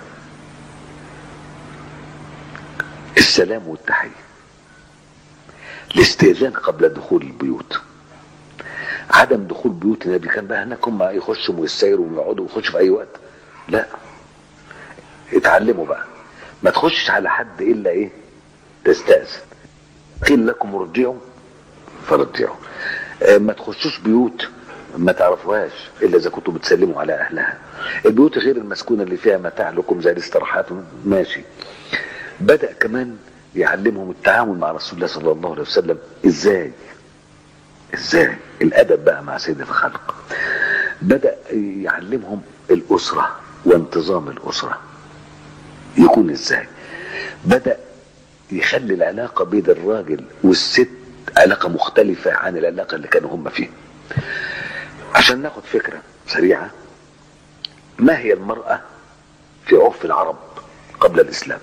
Speaker 1: السلام والتحية الاستئذان قبل دخول البيوت عدم دخول بيوت النبي كان بقى هناك هم يخشوا ويسيروا ويقعدوا ويخشوا في اي وقت لا اتعلموا بقى ما تخشش على حد الا ايه تستأذن قيل لكم ارجعوا فرجعوا آه، ما تخشوش بيوت ما تعرفوهاش الا اذا كنتوا بتسلموا على اهلها البيوت غير المسكونه اللي فيها متاع لكم زي الاستراحات ماشي بدا كمان يعلمهم التعامل مع رسول الله صلى الله عليه وسلم ازاي ازاي الادب بقى مع سيد الخلق بدا يعلمهم الاسره وانتظام الاسره يكون ازاي بدا يخلي العلاقه بين الراجل والست علاقه مختلفه عن العلاقه اللي كانوا هم فيها عشان ناخد فكره سريعه ما هي المراه في عرف العرب قبل الاسلام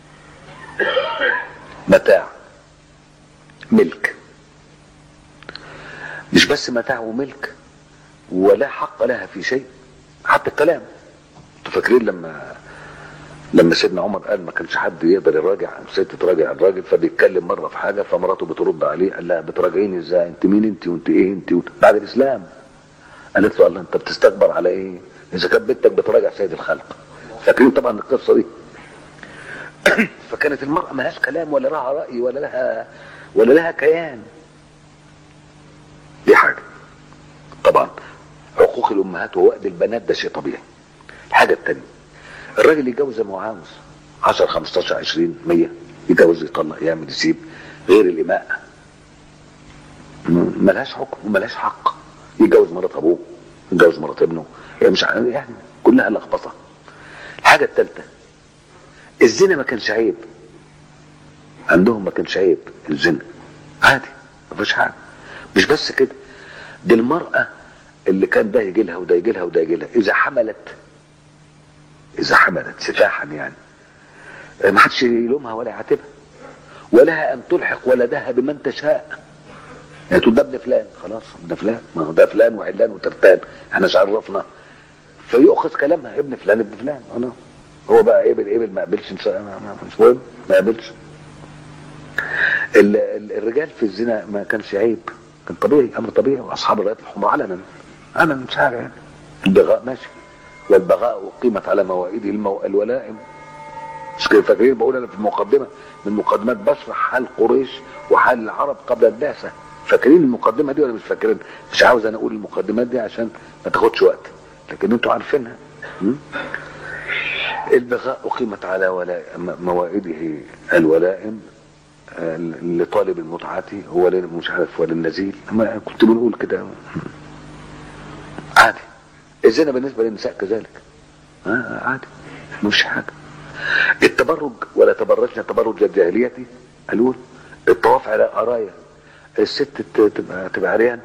Speaker 1: متاع ملك مش بس متاع وملك ولا حق لها في شيء حتى حتى الكلام انتوا فاكرين لما لما سيدنا عمر قال ما كانش حد يقدر يراجع ست تراجع الراجل فبيتكلم مره في حاجه فمراته بترد عليه قال لها بتراجعيني ازاي انت مين انت وانت ايه انت وانت بعد الاسلام قالت له الله انت بتستكبر على ايه اذا كانت بنتك بتراجع سيد الخلق فاكرين طبعا القصه دي فكانت المراه ما لهاش كلام ولا لها راي ولا لها ولا لها كيان دي حاجه طبعا حقوق الامهات ووأد البنات ده شيء طبيعي الحاجه الثانيه الراجل يتجوز زي ما هو عاوز 10 15 20 100 يتجوز يطلق يعمل يسيب غير الاماء م- ملهاش حكم وملهاش حق يتجوز مرات ابوه يتجوز مرات ابنه يعني مش ع- يعني كلها لخبطه الحاجه الثالثه الزنا ما كانش عيب عندهم ما كانش عيب الزنا عادي ما فيش حاجه مش بس كده دي المراه اللي كان ده يجي لها وده يجي لها وده يجي لها اذا حملت اذا حملت سفاحا يعني ما حدش يلومها ولا يعاتبها ولها ان تلحق ولدها بمن تشاء يعني تقول ده ابن فلان خلاص ابن فلان ما هو ده فلان وعلان وترتان احنا مش عرفنا فيؤخذ كلامها ابن فلان ابن فلان انا هو بقى قبل قبل ما قبلش إن شاء الله، ما- ما- مش مهم ما قبلش ال- ال- الرجال في الزنا ما كانش عيب كان طبيعي امر طبيعي واصحاب الرايات الحمراء علنا علنا مش حاجه يعني البغاء ماشي والبغاء اقيمت على موائده المو... الولائم مش كده فاكرين بقول انا في المقدمه من مقدمات بشرح حال قريش وحال العرب قبل البعثه فاكرين المقدمه دي ولا مش فاكرين مش عاوز انا اقول المقدمات دي عشان ما تاخدش وقت لكن انتوا عارفينها م? البغاء اقيمت على ولا... م- موائده الولائم آه، لطالب المتعة هو لل- مش عارف ولا النزيل ما كنت بنقول كده عادي الزنا بالنسبة للنساء كذلك آه عادي مش حاجة التبرج ولا تبرجنا تبرج الجاهلية الأول الطواف على أرايا الست ت- تبقى تبقى عريان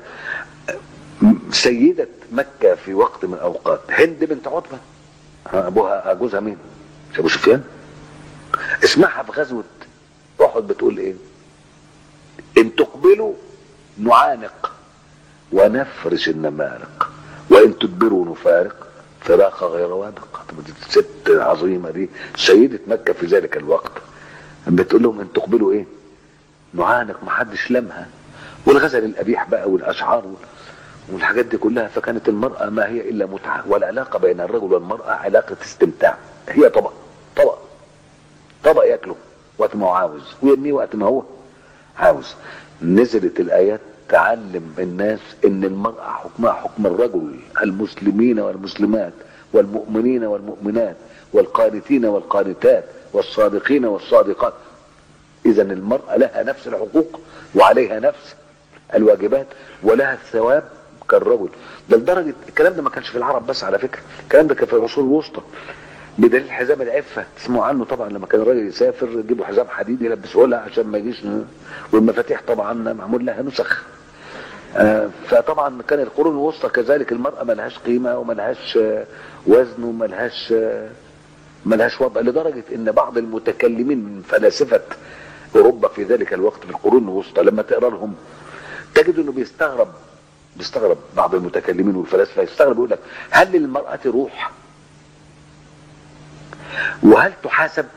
Speaker 1: سيدة مكة في وقت من الأوقات هند بنت عتبة ها، أبوها جوزها مين؟ مش أبو سفيان اسمعها في غزوة أحد بتقول إيه؟ إن تقبلوا نعانق ونفرش النمارق وإن تدبروا نفارق فراق غير وادق طب دي ست عظيمة دي سيدة مكة في ذلك الوقت بتقول لهم إن تقبلوا إيه؟ نعانق محدش لمها والغزل القبيح بقى والأشعار وال- والحاجات دي كلها فكانت المرأة ما هي إلا متعة والعلاقة بين الرجل والمرأة علاقة استمتاع هي طبق طبق طبق ياكله وقت ما هو عاوز ويرميه وقت ما هو عاوز نزلت الآيات تعلم الناس ان المرأة حكمها حكم الرجل المسلمين والمسلمات والمؤمنين والمؤمنات والقانتين والقانتات والصادقين والصادقات اذا المرأة لها نفس الحقوق وعليها نفس الواجبات ولها الثواب كالرجل ده لدرجة الكلام ده ما كانش في العرب بس على فكرة الكلام ده كان في العصور الوسطى بدليل حزام العفة تسمعوا عنه طبعا لما كان الراجل يسافر يجيبوا حزام حديد يلبسوه لها عشان ما يجيش والمفاتيح طبعا معمول لها نسخ آه، فطبعا كان القرون الوسطى كذلك المرأة ملهاش قيمة وملهاش آه، وزن وملهاش آه، ملهاش وضع لدرجة ان بعض المتكلمين من فلاسفة اوروبا في ذلك الوقت في القرون الوسطى لما تقرا لهم تجد انه بيستغرب بيستغرب بعض المتكلمين والفلاسفة يستغرب يقول لك هل للمرأة روح وهل تحاسب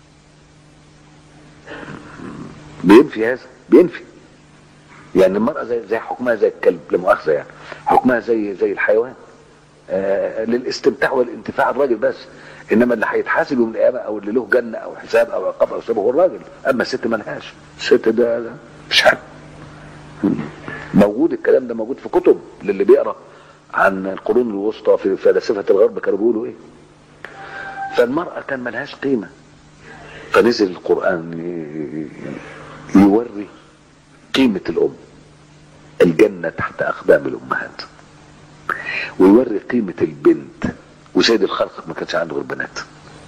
Speaker 1: بينفي هذا بينفي يعني المرأة زي زي حكمها زي الكلب لمؤاخذة يعني حكمها زي زي الحيوان آه للاستمتاع والانتفاع الراجل بس انما اللي هيتحاسب يوم القيامة او اللي له جنة او حساب او عقاب او سبب هو الراجل اما الست ملهاش الست ده, ده مش حاجة موجود الكلام ده موجود في كتب للي بيقرا عن القرون الوسطى في فلاسفة الغرب كانوا بيقولوا ايه فالمرأة كان ملهاش قيمة فنزل القرآن ي- ي- يوري قيمة الأم الجنة تحت أقدام الأمهات ويوري قيمة البنت وسيد الخلق ما كانش عنده غير بنات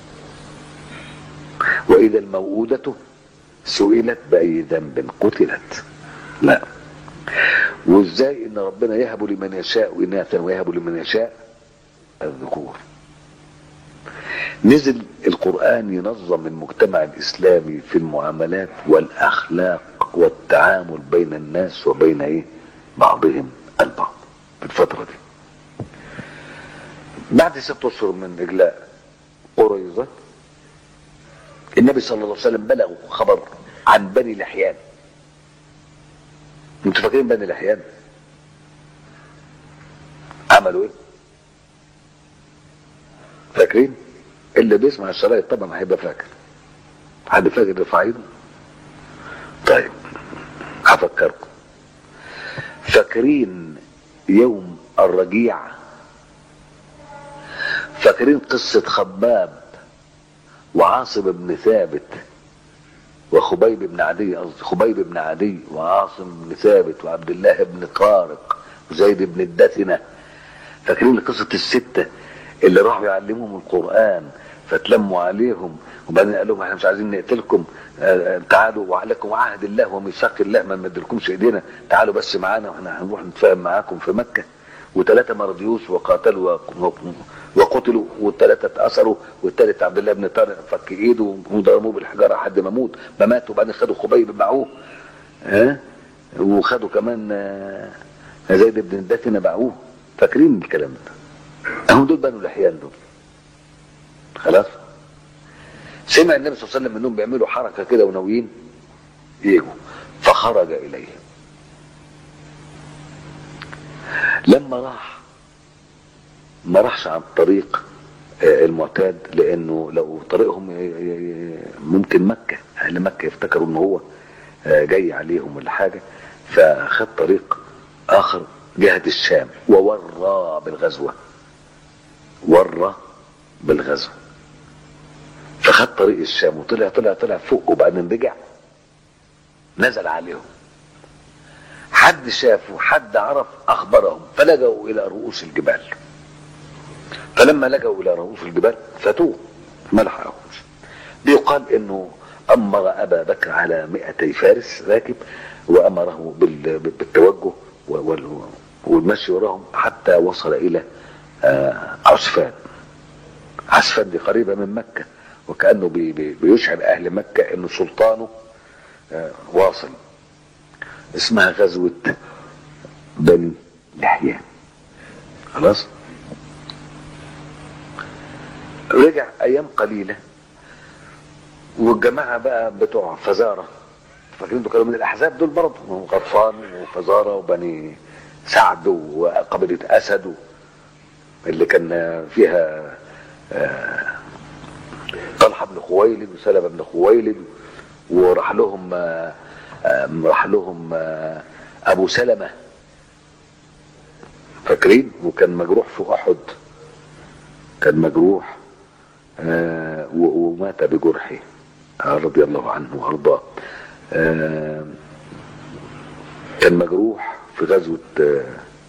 Speaker 1: وإذا الموءودة سئلت بأي ذنب قتلت لا وازاي ان ربنا يهب لمن يشاء اناثا ويهب لمن يشاء الذكور نزل القرآن ينظم المجتمع الإسلامي في المعاملات والأخلاق والتعامل بين الناس وبين إيه؟ بعضهم البعض في الفترة دي بعد ست اشهر من اجلاء قريظه النبي صلى الله عليه وسلم بلغ خبر عن بني لحيان انتوا فاكرين بني لحيان عملوا ايه فاكرين اللي بيسمع الشرايط طبعا هيبقى فاكر حد فاكر يرفع ايده طيب هفكركم فاكرين يوم الرجيع فاكرين قصة خباب وعاصم بن ثابت وخبيب بن عدي قصدي خبيب بن عدي وعاصم بن ثابت وعبد الله بن طارق وزيد بن الدثنة فاكرين قصة الستة اللي راحوا يعلموهم القرآن فتلموا عليهم وبعدين قال لهم احنا مش عايزين نقتلكم آه، آه، تعالوا وعليكم عهد الله وميثاق الله ما نمدلكمش ايدينا تعالوا بس معانا واحنا هنروح نتفاهم معاكم في مكة وثلاثة ما رضيوش وقاتلوا وق- وقتلوا والثلاثة اتأثروا والثالث عبد الله بن طارق فك ايده وضربوه بالحجارة لحد ما موت ما مات وبعدين خدوا خبيب معوه ها وخدوا كمان آه، زيد بن الدثنة باعوه فاكرين الكلام ده اهم دول بنو الاحيان دول خلاص سمع النبي صلى الله عليه وسلم انهم بيعملوا حركه كده وناويين يجوا فخرج اليهم لما راح ما راحش عن الطريق آه، المعتاد لانه لو طريقهم ي- ي- ي- ممكن مكه اهل مكه يفتكروا ان هو آه، جاي عليهم ولا حاجه فخد طريق اخر جهه الشام وورى بالغزوه ورى بالغزو فخد طريق الشام وطلع طلع طلع فوق وبعدين رجع نزل عليهم حد شافه حد عرف اخبرهم فلجأوا الى رؤوس الجبال فلما لجأوا الى رؤوس الجبال فاتوه ما لحقوش بيقال انه امر ابا بكر على مئتي فارس راكب وامره بال- بالتوجه وال- والمشي وراهم حتى وصل الى آه، عسفان عسفان دي قريبة من مكة وكأنه بي بي بيشعر أهل مكة أنه سلطانه آه، واصل اسمها غزوة بني لحيان خلاص رجع أيام قليلة والجماعة بقى بتوع فزارة فاكرين دول كانوا من الأحزاب دول برضه غطفان وفزارة وبني سعد وقبيلة أسد و... اللي كان فيها آه، طلحه بن خويلد وسلمة بن خويلد وراح لهم آه، آه، راح لهم آه، ابو سلمة فاكرين وكان مجروح في احد كان مجروح آه، و- ومات بجرحه آه، رضي الله عنه وارضاه آه، كان مجروح في غزوة آه،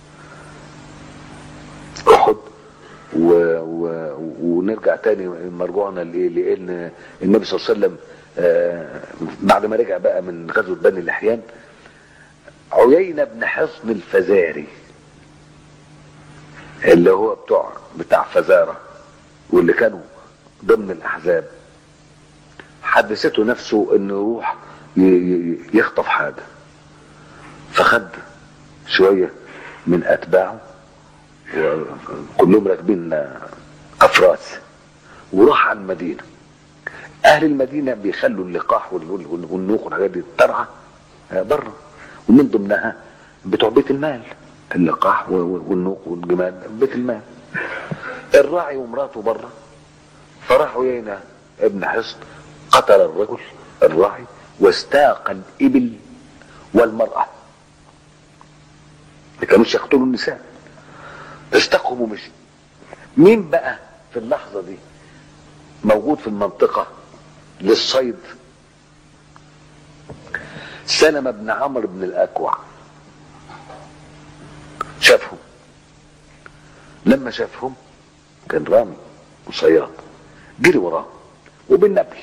Speaker 1: احد و... و... ونرجع تاني مرجوعنا لايه لان النبي صلى الله عليه وسلم آه، بعد ما رجع بقى من غزوه بني الاحيان عيينة بن حصن الفزاري اللي هو بتوع بتاع فزارة واللي كانوا ضمن الاحزاب حدثته نفسه انه يروح ي- ي- يخطف حاجه فخد شويه من اتباعه كلهم راكبين افراس وراح على المدينه اهل المدينه بيخلوا اللقاح وال- وال- والنوق والحاجات دي ترعى بره ومن ضمنها بتوع بيت المال اللقاح و- و- والنوق والجمال بيت المال الراعي ومراته بره فراح عيينة ابن حصن قتل الرجل الراعي واستاق الابل والمرأة ما كانوش يقتلوا النساء استقهم ومشي مين بقى في اللحظة دي موجود في المنطقة للصيد سلمة بن عمرو بن الأكوع شافهم لما شافهم كان رامي وصياد جري وراه وبالنبل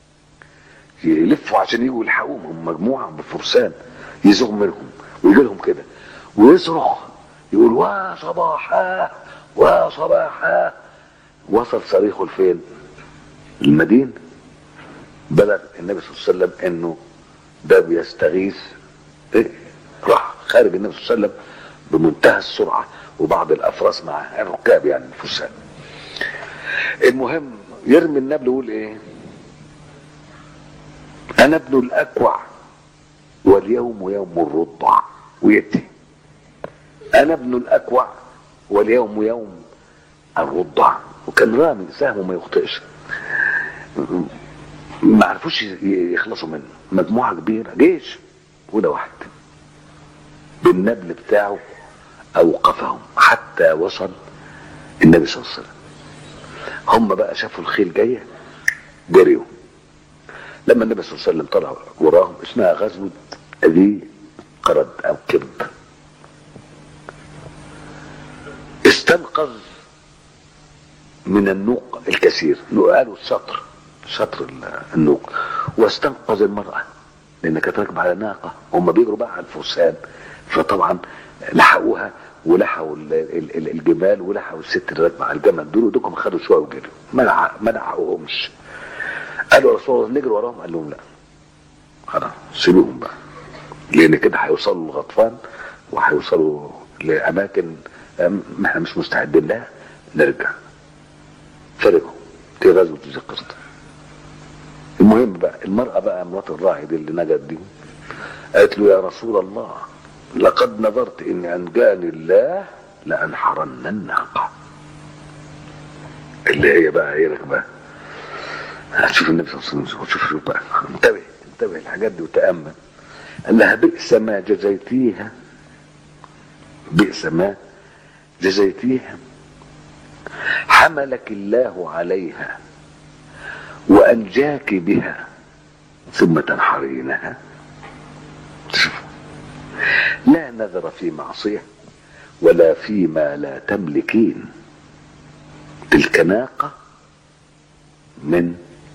Speaker 1: يلفوا عشان يجوا يلحقوهم هم مجموعة بفرسان يزوغ منهم ويجي لهم كده ويصرخ يقول وا صباحا وا صباحا وصل صريخه لفين؟ المدينة بلغ النبي صلى الله عليه وسلم انه ده بيستغيث إيه؟ راح خارج النبي صلى الله عليه وسلم بمنتهى السرعة وبعض الأفراس مع الركاب يعني الفرسان المهم يرمي النبل ويقول ايه انا ابن الاكوع واليوم يوم الرضع ويدي انا ابن الاكوع واليوم يوم الرضع وكان رامي سهمه ما يخطئش ما عرفوش يخلصوا منه مجموعه كبيره جيش وده واحد بالنبل بتاعه اوقفهم حتى وصل النبي صلى الله عليه وسلم هم بقى شافوا الخيل جايه جريوا لما النبي صلى الله عليه وسلم طلع وراهم اسمها غزوه ذي قرد او كب استنقذ من النوق الكثير قالوا الشطر شطر النوق واستنقذ المرأة لأن كانت راكبة على ناقة هم بيجروا بقى على الفرسان فطبعا لحقوها ولحقوا الجمال ولحقوا الست اللي راكبة على الجمل دول ودوكم خدوا شوية وجروا ما ما لحقوهمش قالوا يا رسول الله نجري وراهم قال لهم لا خلاص سيبوهم بقى لأن كده هيوصلوا لغطفان وهيوصلوا لأماكن احنا مش مستعدين لها نرجع فرقوا دي غزوة ذي قرد المهم بقى المرأة بقى مرات الراعي دي اللي نجت دي قالت له يا رسول الله لقد نظرت ان انجاني الله لانحرن الناقة اللي هي بقى ايه بقى هتشوف النبي صلى الله عليه وسلم شوف شوف بقى انتبه انتبه الحاجات دي وتأمل قال لها بئس ما جزيتيها بئس ما جزيتيها حملك الله عليها وأنجاك بها ثم تنحرينها لا نذر في معصية ولا فيما لا تملكين تلك ناقة من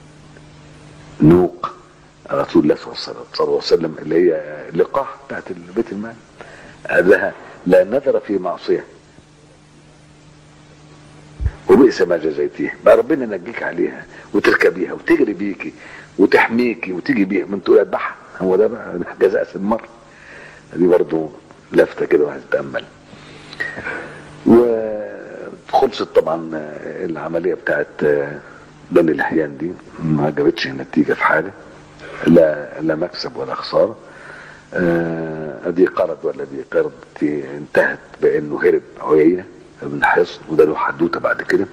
Speaker 1: نوق رسول الله صلى الله عليه وسلم اللي هي لقاح بتاعت بيت المال قال لها لا نذر في معصيه وبئس ما جزيتيه بقى ربنا ينجيك عليها وتركبيها وتجري بيكي وتحميكي وتيجي بيها من تقول اذبحها هو ده بقى جزاء المر دي برضه لفته كده واحد يتامل وخلصت طبعا العمليه بتاعت بني الاحيان دي ما جابتش نتيجه في حاجه لا لا مكسب ولا خساره ادي قرض ولا دي قرض انتهت بانه هرب عيينه من حصن وده له حدوته بعد كده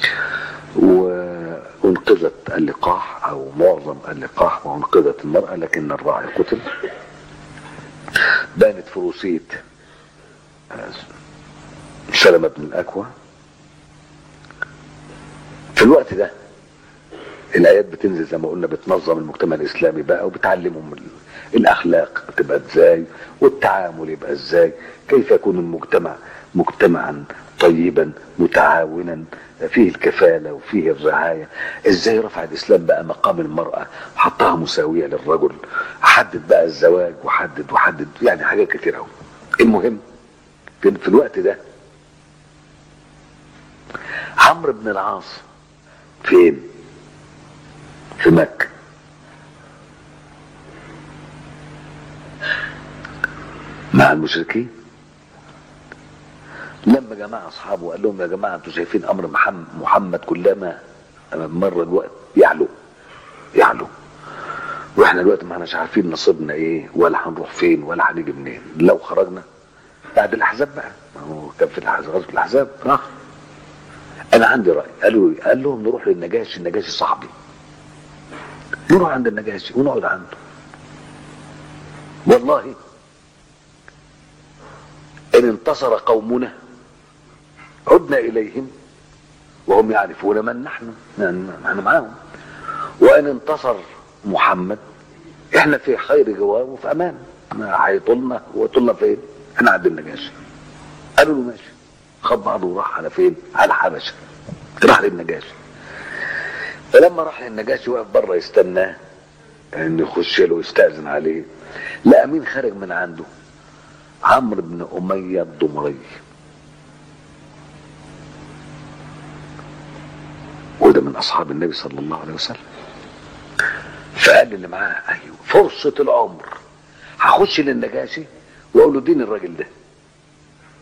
Speaker 1: وانقذت اللقاح او معظم اللقاح وانقذت المرأة لكن الراعي قتل بانت فروسية سلمة بن الأكوى في الوقت ده الآيات بتنزل زي ما قلنا بتنظم المجتمع الإسلامي بقى وبتعلمهم الأخلاق تبقى ازاي والتعامل يبقى ازاي كيف يكون المجتمع مجتمعا طيبا متعاونا فيه الكفالة وفيه الرعاية ازاي رفع الاسلام بقى مقام المرأة حطها مساوية للرجل حدد بقى الزواج وحدد وحدد يعني حاجات كتير قوي المهم في, في الوقت ده عمرو بن العاص فين في مكة مع المشركين لما جماعة أصحابه وقال لهم يا جماعة أنتوا شايفين أمر محمد, محمد كلما مر الوقت يعلو يعلو واحنا دلوقتي ما احناش عارفين نصيبنا ايه ولا هنروح فين ولا هنيجي منين لو خرجنا بعد الاحزاب بقى ما هو كان في الاحزاب غزوه الاحزاب راح انا عندي راي قالوا قال لهم نروح للنجاشي النجاشي صاحبي نروح عند النجاشي ونقعد عنده والله ان انتصر قومنا عدنا اليهم وهم يعرفون من نحن نحن معاهم وان انتصر محمد احنا في خير جوار وفي امان ما هيطولنا وطولنا فين احنا عند النجاشي قالوا له ماشي خد بعضه وراح على فين على حبشه راح للنجاشي فلما راح للنجاشي وقف بره يستناه ان يخش له يستاذن عليه لقى مين خارج من عنده عمرو بن اميه الضمري وده من اصحاب النبي صلى الله عليه وسلم فقال اللي معاه ايوه فرصه العمر هخش للنجاشي واقول له دين الراجل ده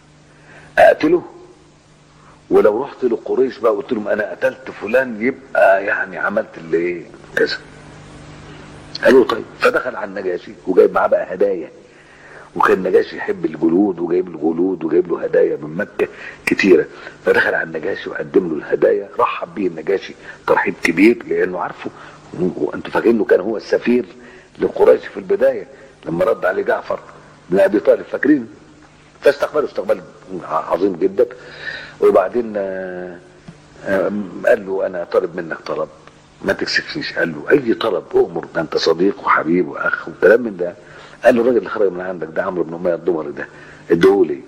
Speaker 1: اقتله ولو رحت لقريش بقى قلت لهم انا قتلت فلان يبقى يعني عملت اللي ايه كذا قالوا طيب فدخل على النجاشي وجايب معاه بقى هدايا وكان النجاشي يحب الجلود وجايب له جلود وجايب له هدايا من مكه كتيره فدخل على النجاشي وقدم له الهدايا رحب بيه النجاشي ترحيب كبير لانه عارفه وانتوا فاكرينه كان هو السفير لقريش في البدايه لما رد عليه جعفر بن ابي طالب فاكرين فاستقبله استقبال عظيم جدا وبعدين آه، آه، قال له انا طالب منك طلب ما تكسفنيش قال له اي طلب اؤمر ده انت صديق وحبيب واخ وكلام من ده قال له الراجل اللي خرج من عندك ده عمرو بن اميه الدمري ده اديهولي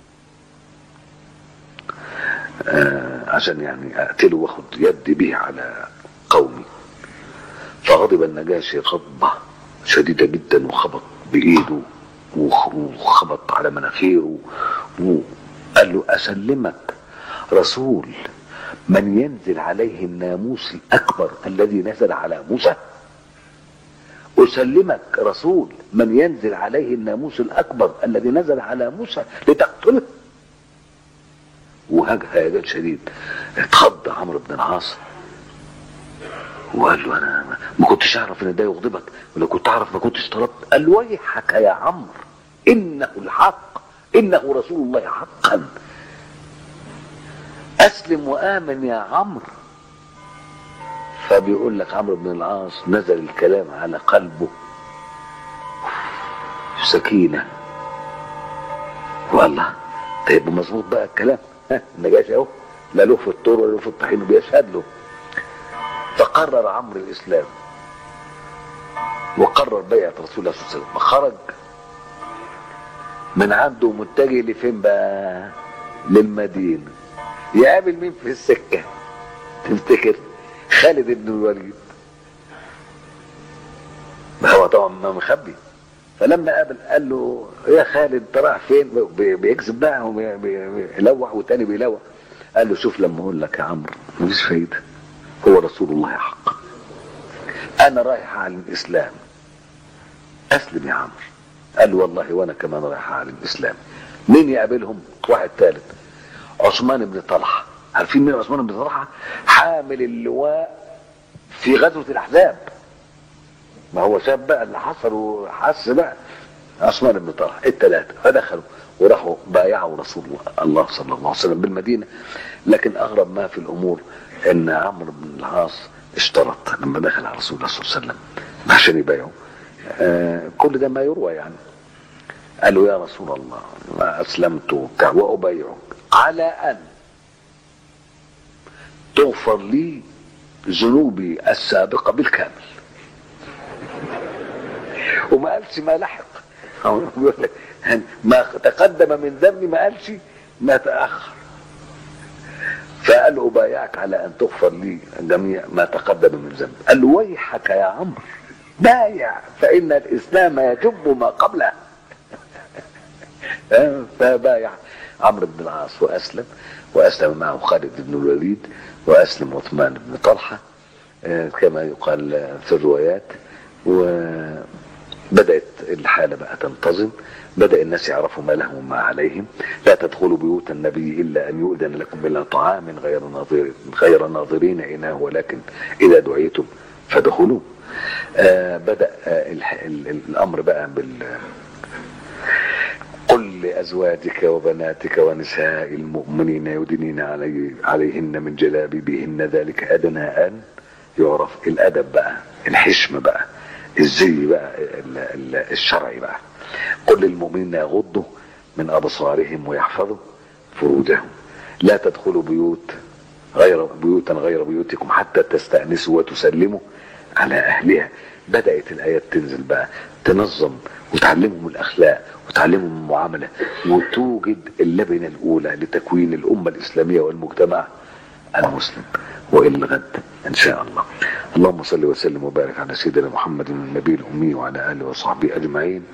Speaker 1: آه عشان يعني اقتله واخد يدي به على قومي فغضب النجاشي غضبه شديده جدا وخبط بايده وخ- وخبط على مناخيره وقال له اسلمك رسول من ينزل عليه الناموس الاكبر الذي نزل على موسى أسلمك رسول من ينزل عليه الناموس الأكبر الذي نزل على موسى لتقتله وهاج هيجان شديد اتخض عمرو بن العاص وقال له انا ما- ما كنتش اعرف ان ده يغضبك ولو كنت اعرف ما كنتش طلبت قال ويحك يا عمرو انه الحق انه رسول الله حقا اسلم وامن يا عمرو فبيقول لك عمرو بن العاص نزل الكلام على قلبه سكينة والله طيب مظبوط بقى الكلام ها النجاشي اهو لا له في الطور ولا له في الطحين وبيشهد له فقرر عمرو الاسلام وقرر بيعة رسول الله صلى الله عليه وسلم خرج من عنده متجه لفين بقى للمدينة يقابل مين في السكة تفتكر خالد بن الوليد ما هو طبعا ما مخبي فلما قابل قال له يا خالد انت رايح فين بي- بيكذب بقى وبيلوح والتاني بيلوح قال له شوف لما اقول لك يا عمرو مفيش فايده هو رسول الله حق انا رايح على الاسلام اسلم يا عمرو قال له والله وانا كمان رايح على الاسلام مين يقابلهم واحد ثالث عثمان بن طلحه عارفين مين عثمان بن طلحه حامل اللواء في غزوه الاحزاب ما هو شاب بقى اللي حصل وحس بقى عثمان بن طلحه الثلاثه فدخلوا وراحوا بايعوا رسول الله صلى الله عليه وسلم بالمدينه لكن اغرب ما في الامور ان عمرو بن العاص اشترط لما دخل على رسول الله صلى الله عليه وسلم عشان يبايعوا آه كل ده ما يروى يعني قال له يا رسول الله ما اسلمت وبتاع وابايعك على ان تغفر لي ذنوبي السابقه بالكامل وما قالش ما لحق هو بيقول لك ما تقدم من ذنبي ما قالش ما تاخر فقال له أبايعك على أن تغفر لي جميع ما تقدم من ذنبي قال له ويحك يا عمرو بايع فإن الإسلام يجب ما قبله فبايع عمرو بن العاص وأسلم وأسلم معه خالد بن الوليد وأسلم عثمان بن طلحة آه، كما يقال في الروايات وبدأت الحالة بقى تنتظم بدأ الناس يعرفوا ما لهم وما عليهم لا تدخلوا بيوت النبي إلا أن يؤذن لكم إلى طعام غير ناظر غير ناظرين إناه ولكن إذا دعيتم فادخلوا آه بدأ آه الح- ال- ال- الأمر بقى بال قل لأزواجك وبناتك ونساء المؤمنين يدنين علي عليهن من جلابيبهن ذلك أدنى أن يعرف الأدب بقى الحشم بقى الزي بقى ال- ال- الشرعي بقى قل للمؤمنين يغضوا من أبصارهم ويحفظوا فروجهم لا تدخلوا بيوت غير بيوتا غير بيوتكم حتى تستأنسوا وتسلموا على أهلها بدأت الآيات تنزل بقى تنظم وتعلمهم الأخلاق وتعلمهم المعاملة وتوجد اللبنة الأولى لتكوين الأمة الإسلامية والمجتمع المسلم وإلى الغد إن شاء الله اللهم صل وسلم وبارك على سيدنا محمد النبي الأمي وعلى آله وصحبه أجمعين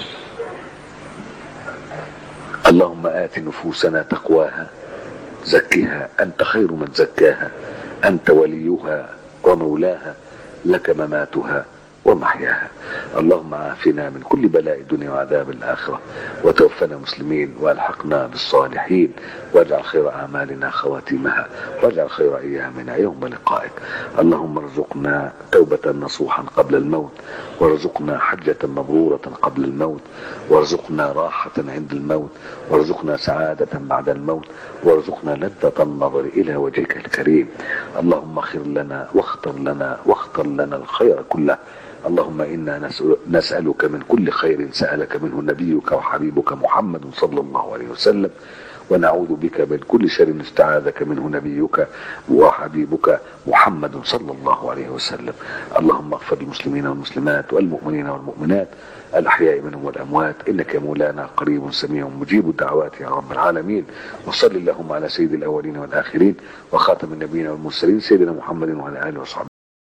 Speaker 1: اللهم آت نفوسنا تقواها زكها أنت خير من زكاها أنت وليها ومولاها لك مماتها ومحياها اللهم عافنا من كل بلاء الدنيا وعذاب الآخرة وتوفنا مسلمين والحقنا بالصالحين واجعل خير أعمالنا خواتيمها واجعل خير أيامنا يوم لقائك اللهم ارزقنا توبة نصوحا قبل الموت وارزقنا حجة مبرورة قبل الموت وارزقنا راحة عند الموت وارزقنا سعادة بعد الموت وارزقنا لذة النظر إلى وجهك الكريم اللهم خير لنا واختر لنا واختر لنا الخير كله اللهم إنا نسأل نسألك من كل خير سألك منه نبيك وحبيبك محمد صلى الله عليه وسلم ونعوذ بك من كل شر استعاذك منه نبيك وحبيبك محمد صلى الله عليه وسلم اللهم اغفر للمسلمين والمسلمات والمؤمنين والمؤمنات الأحياء منهم والأموات إنك يا مولانا قريب سميع مجيب الدعوات يا رب العالمين وصل اللهم على سيد الأولين والآخرين وخاتم النبيين والمرسلين سيدنا محمد وعلى آله وصحبه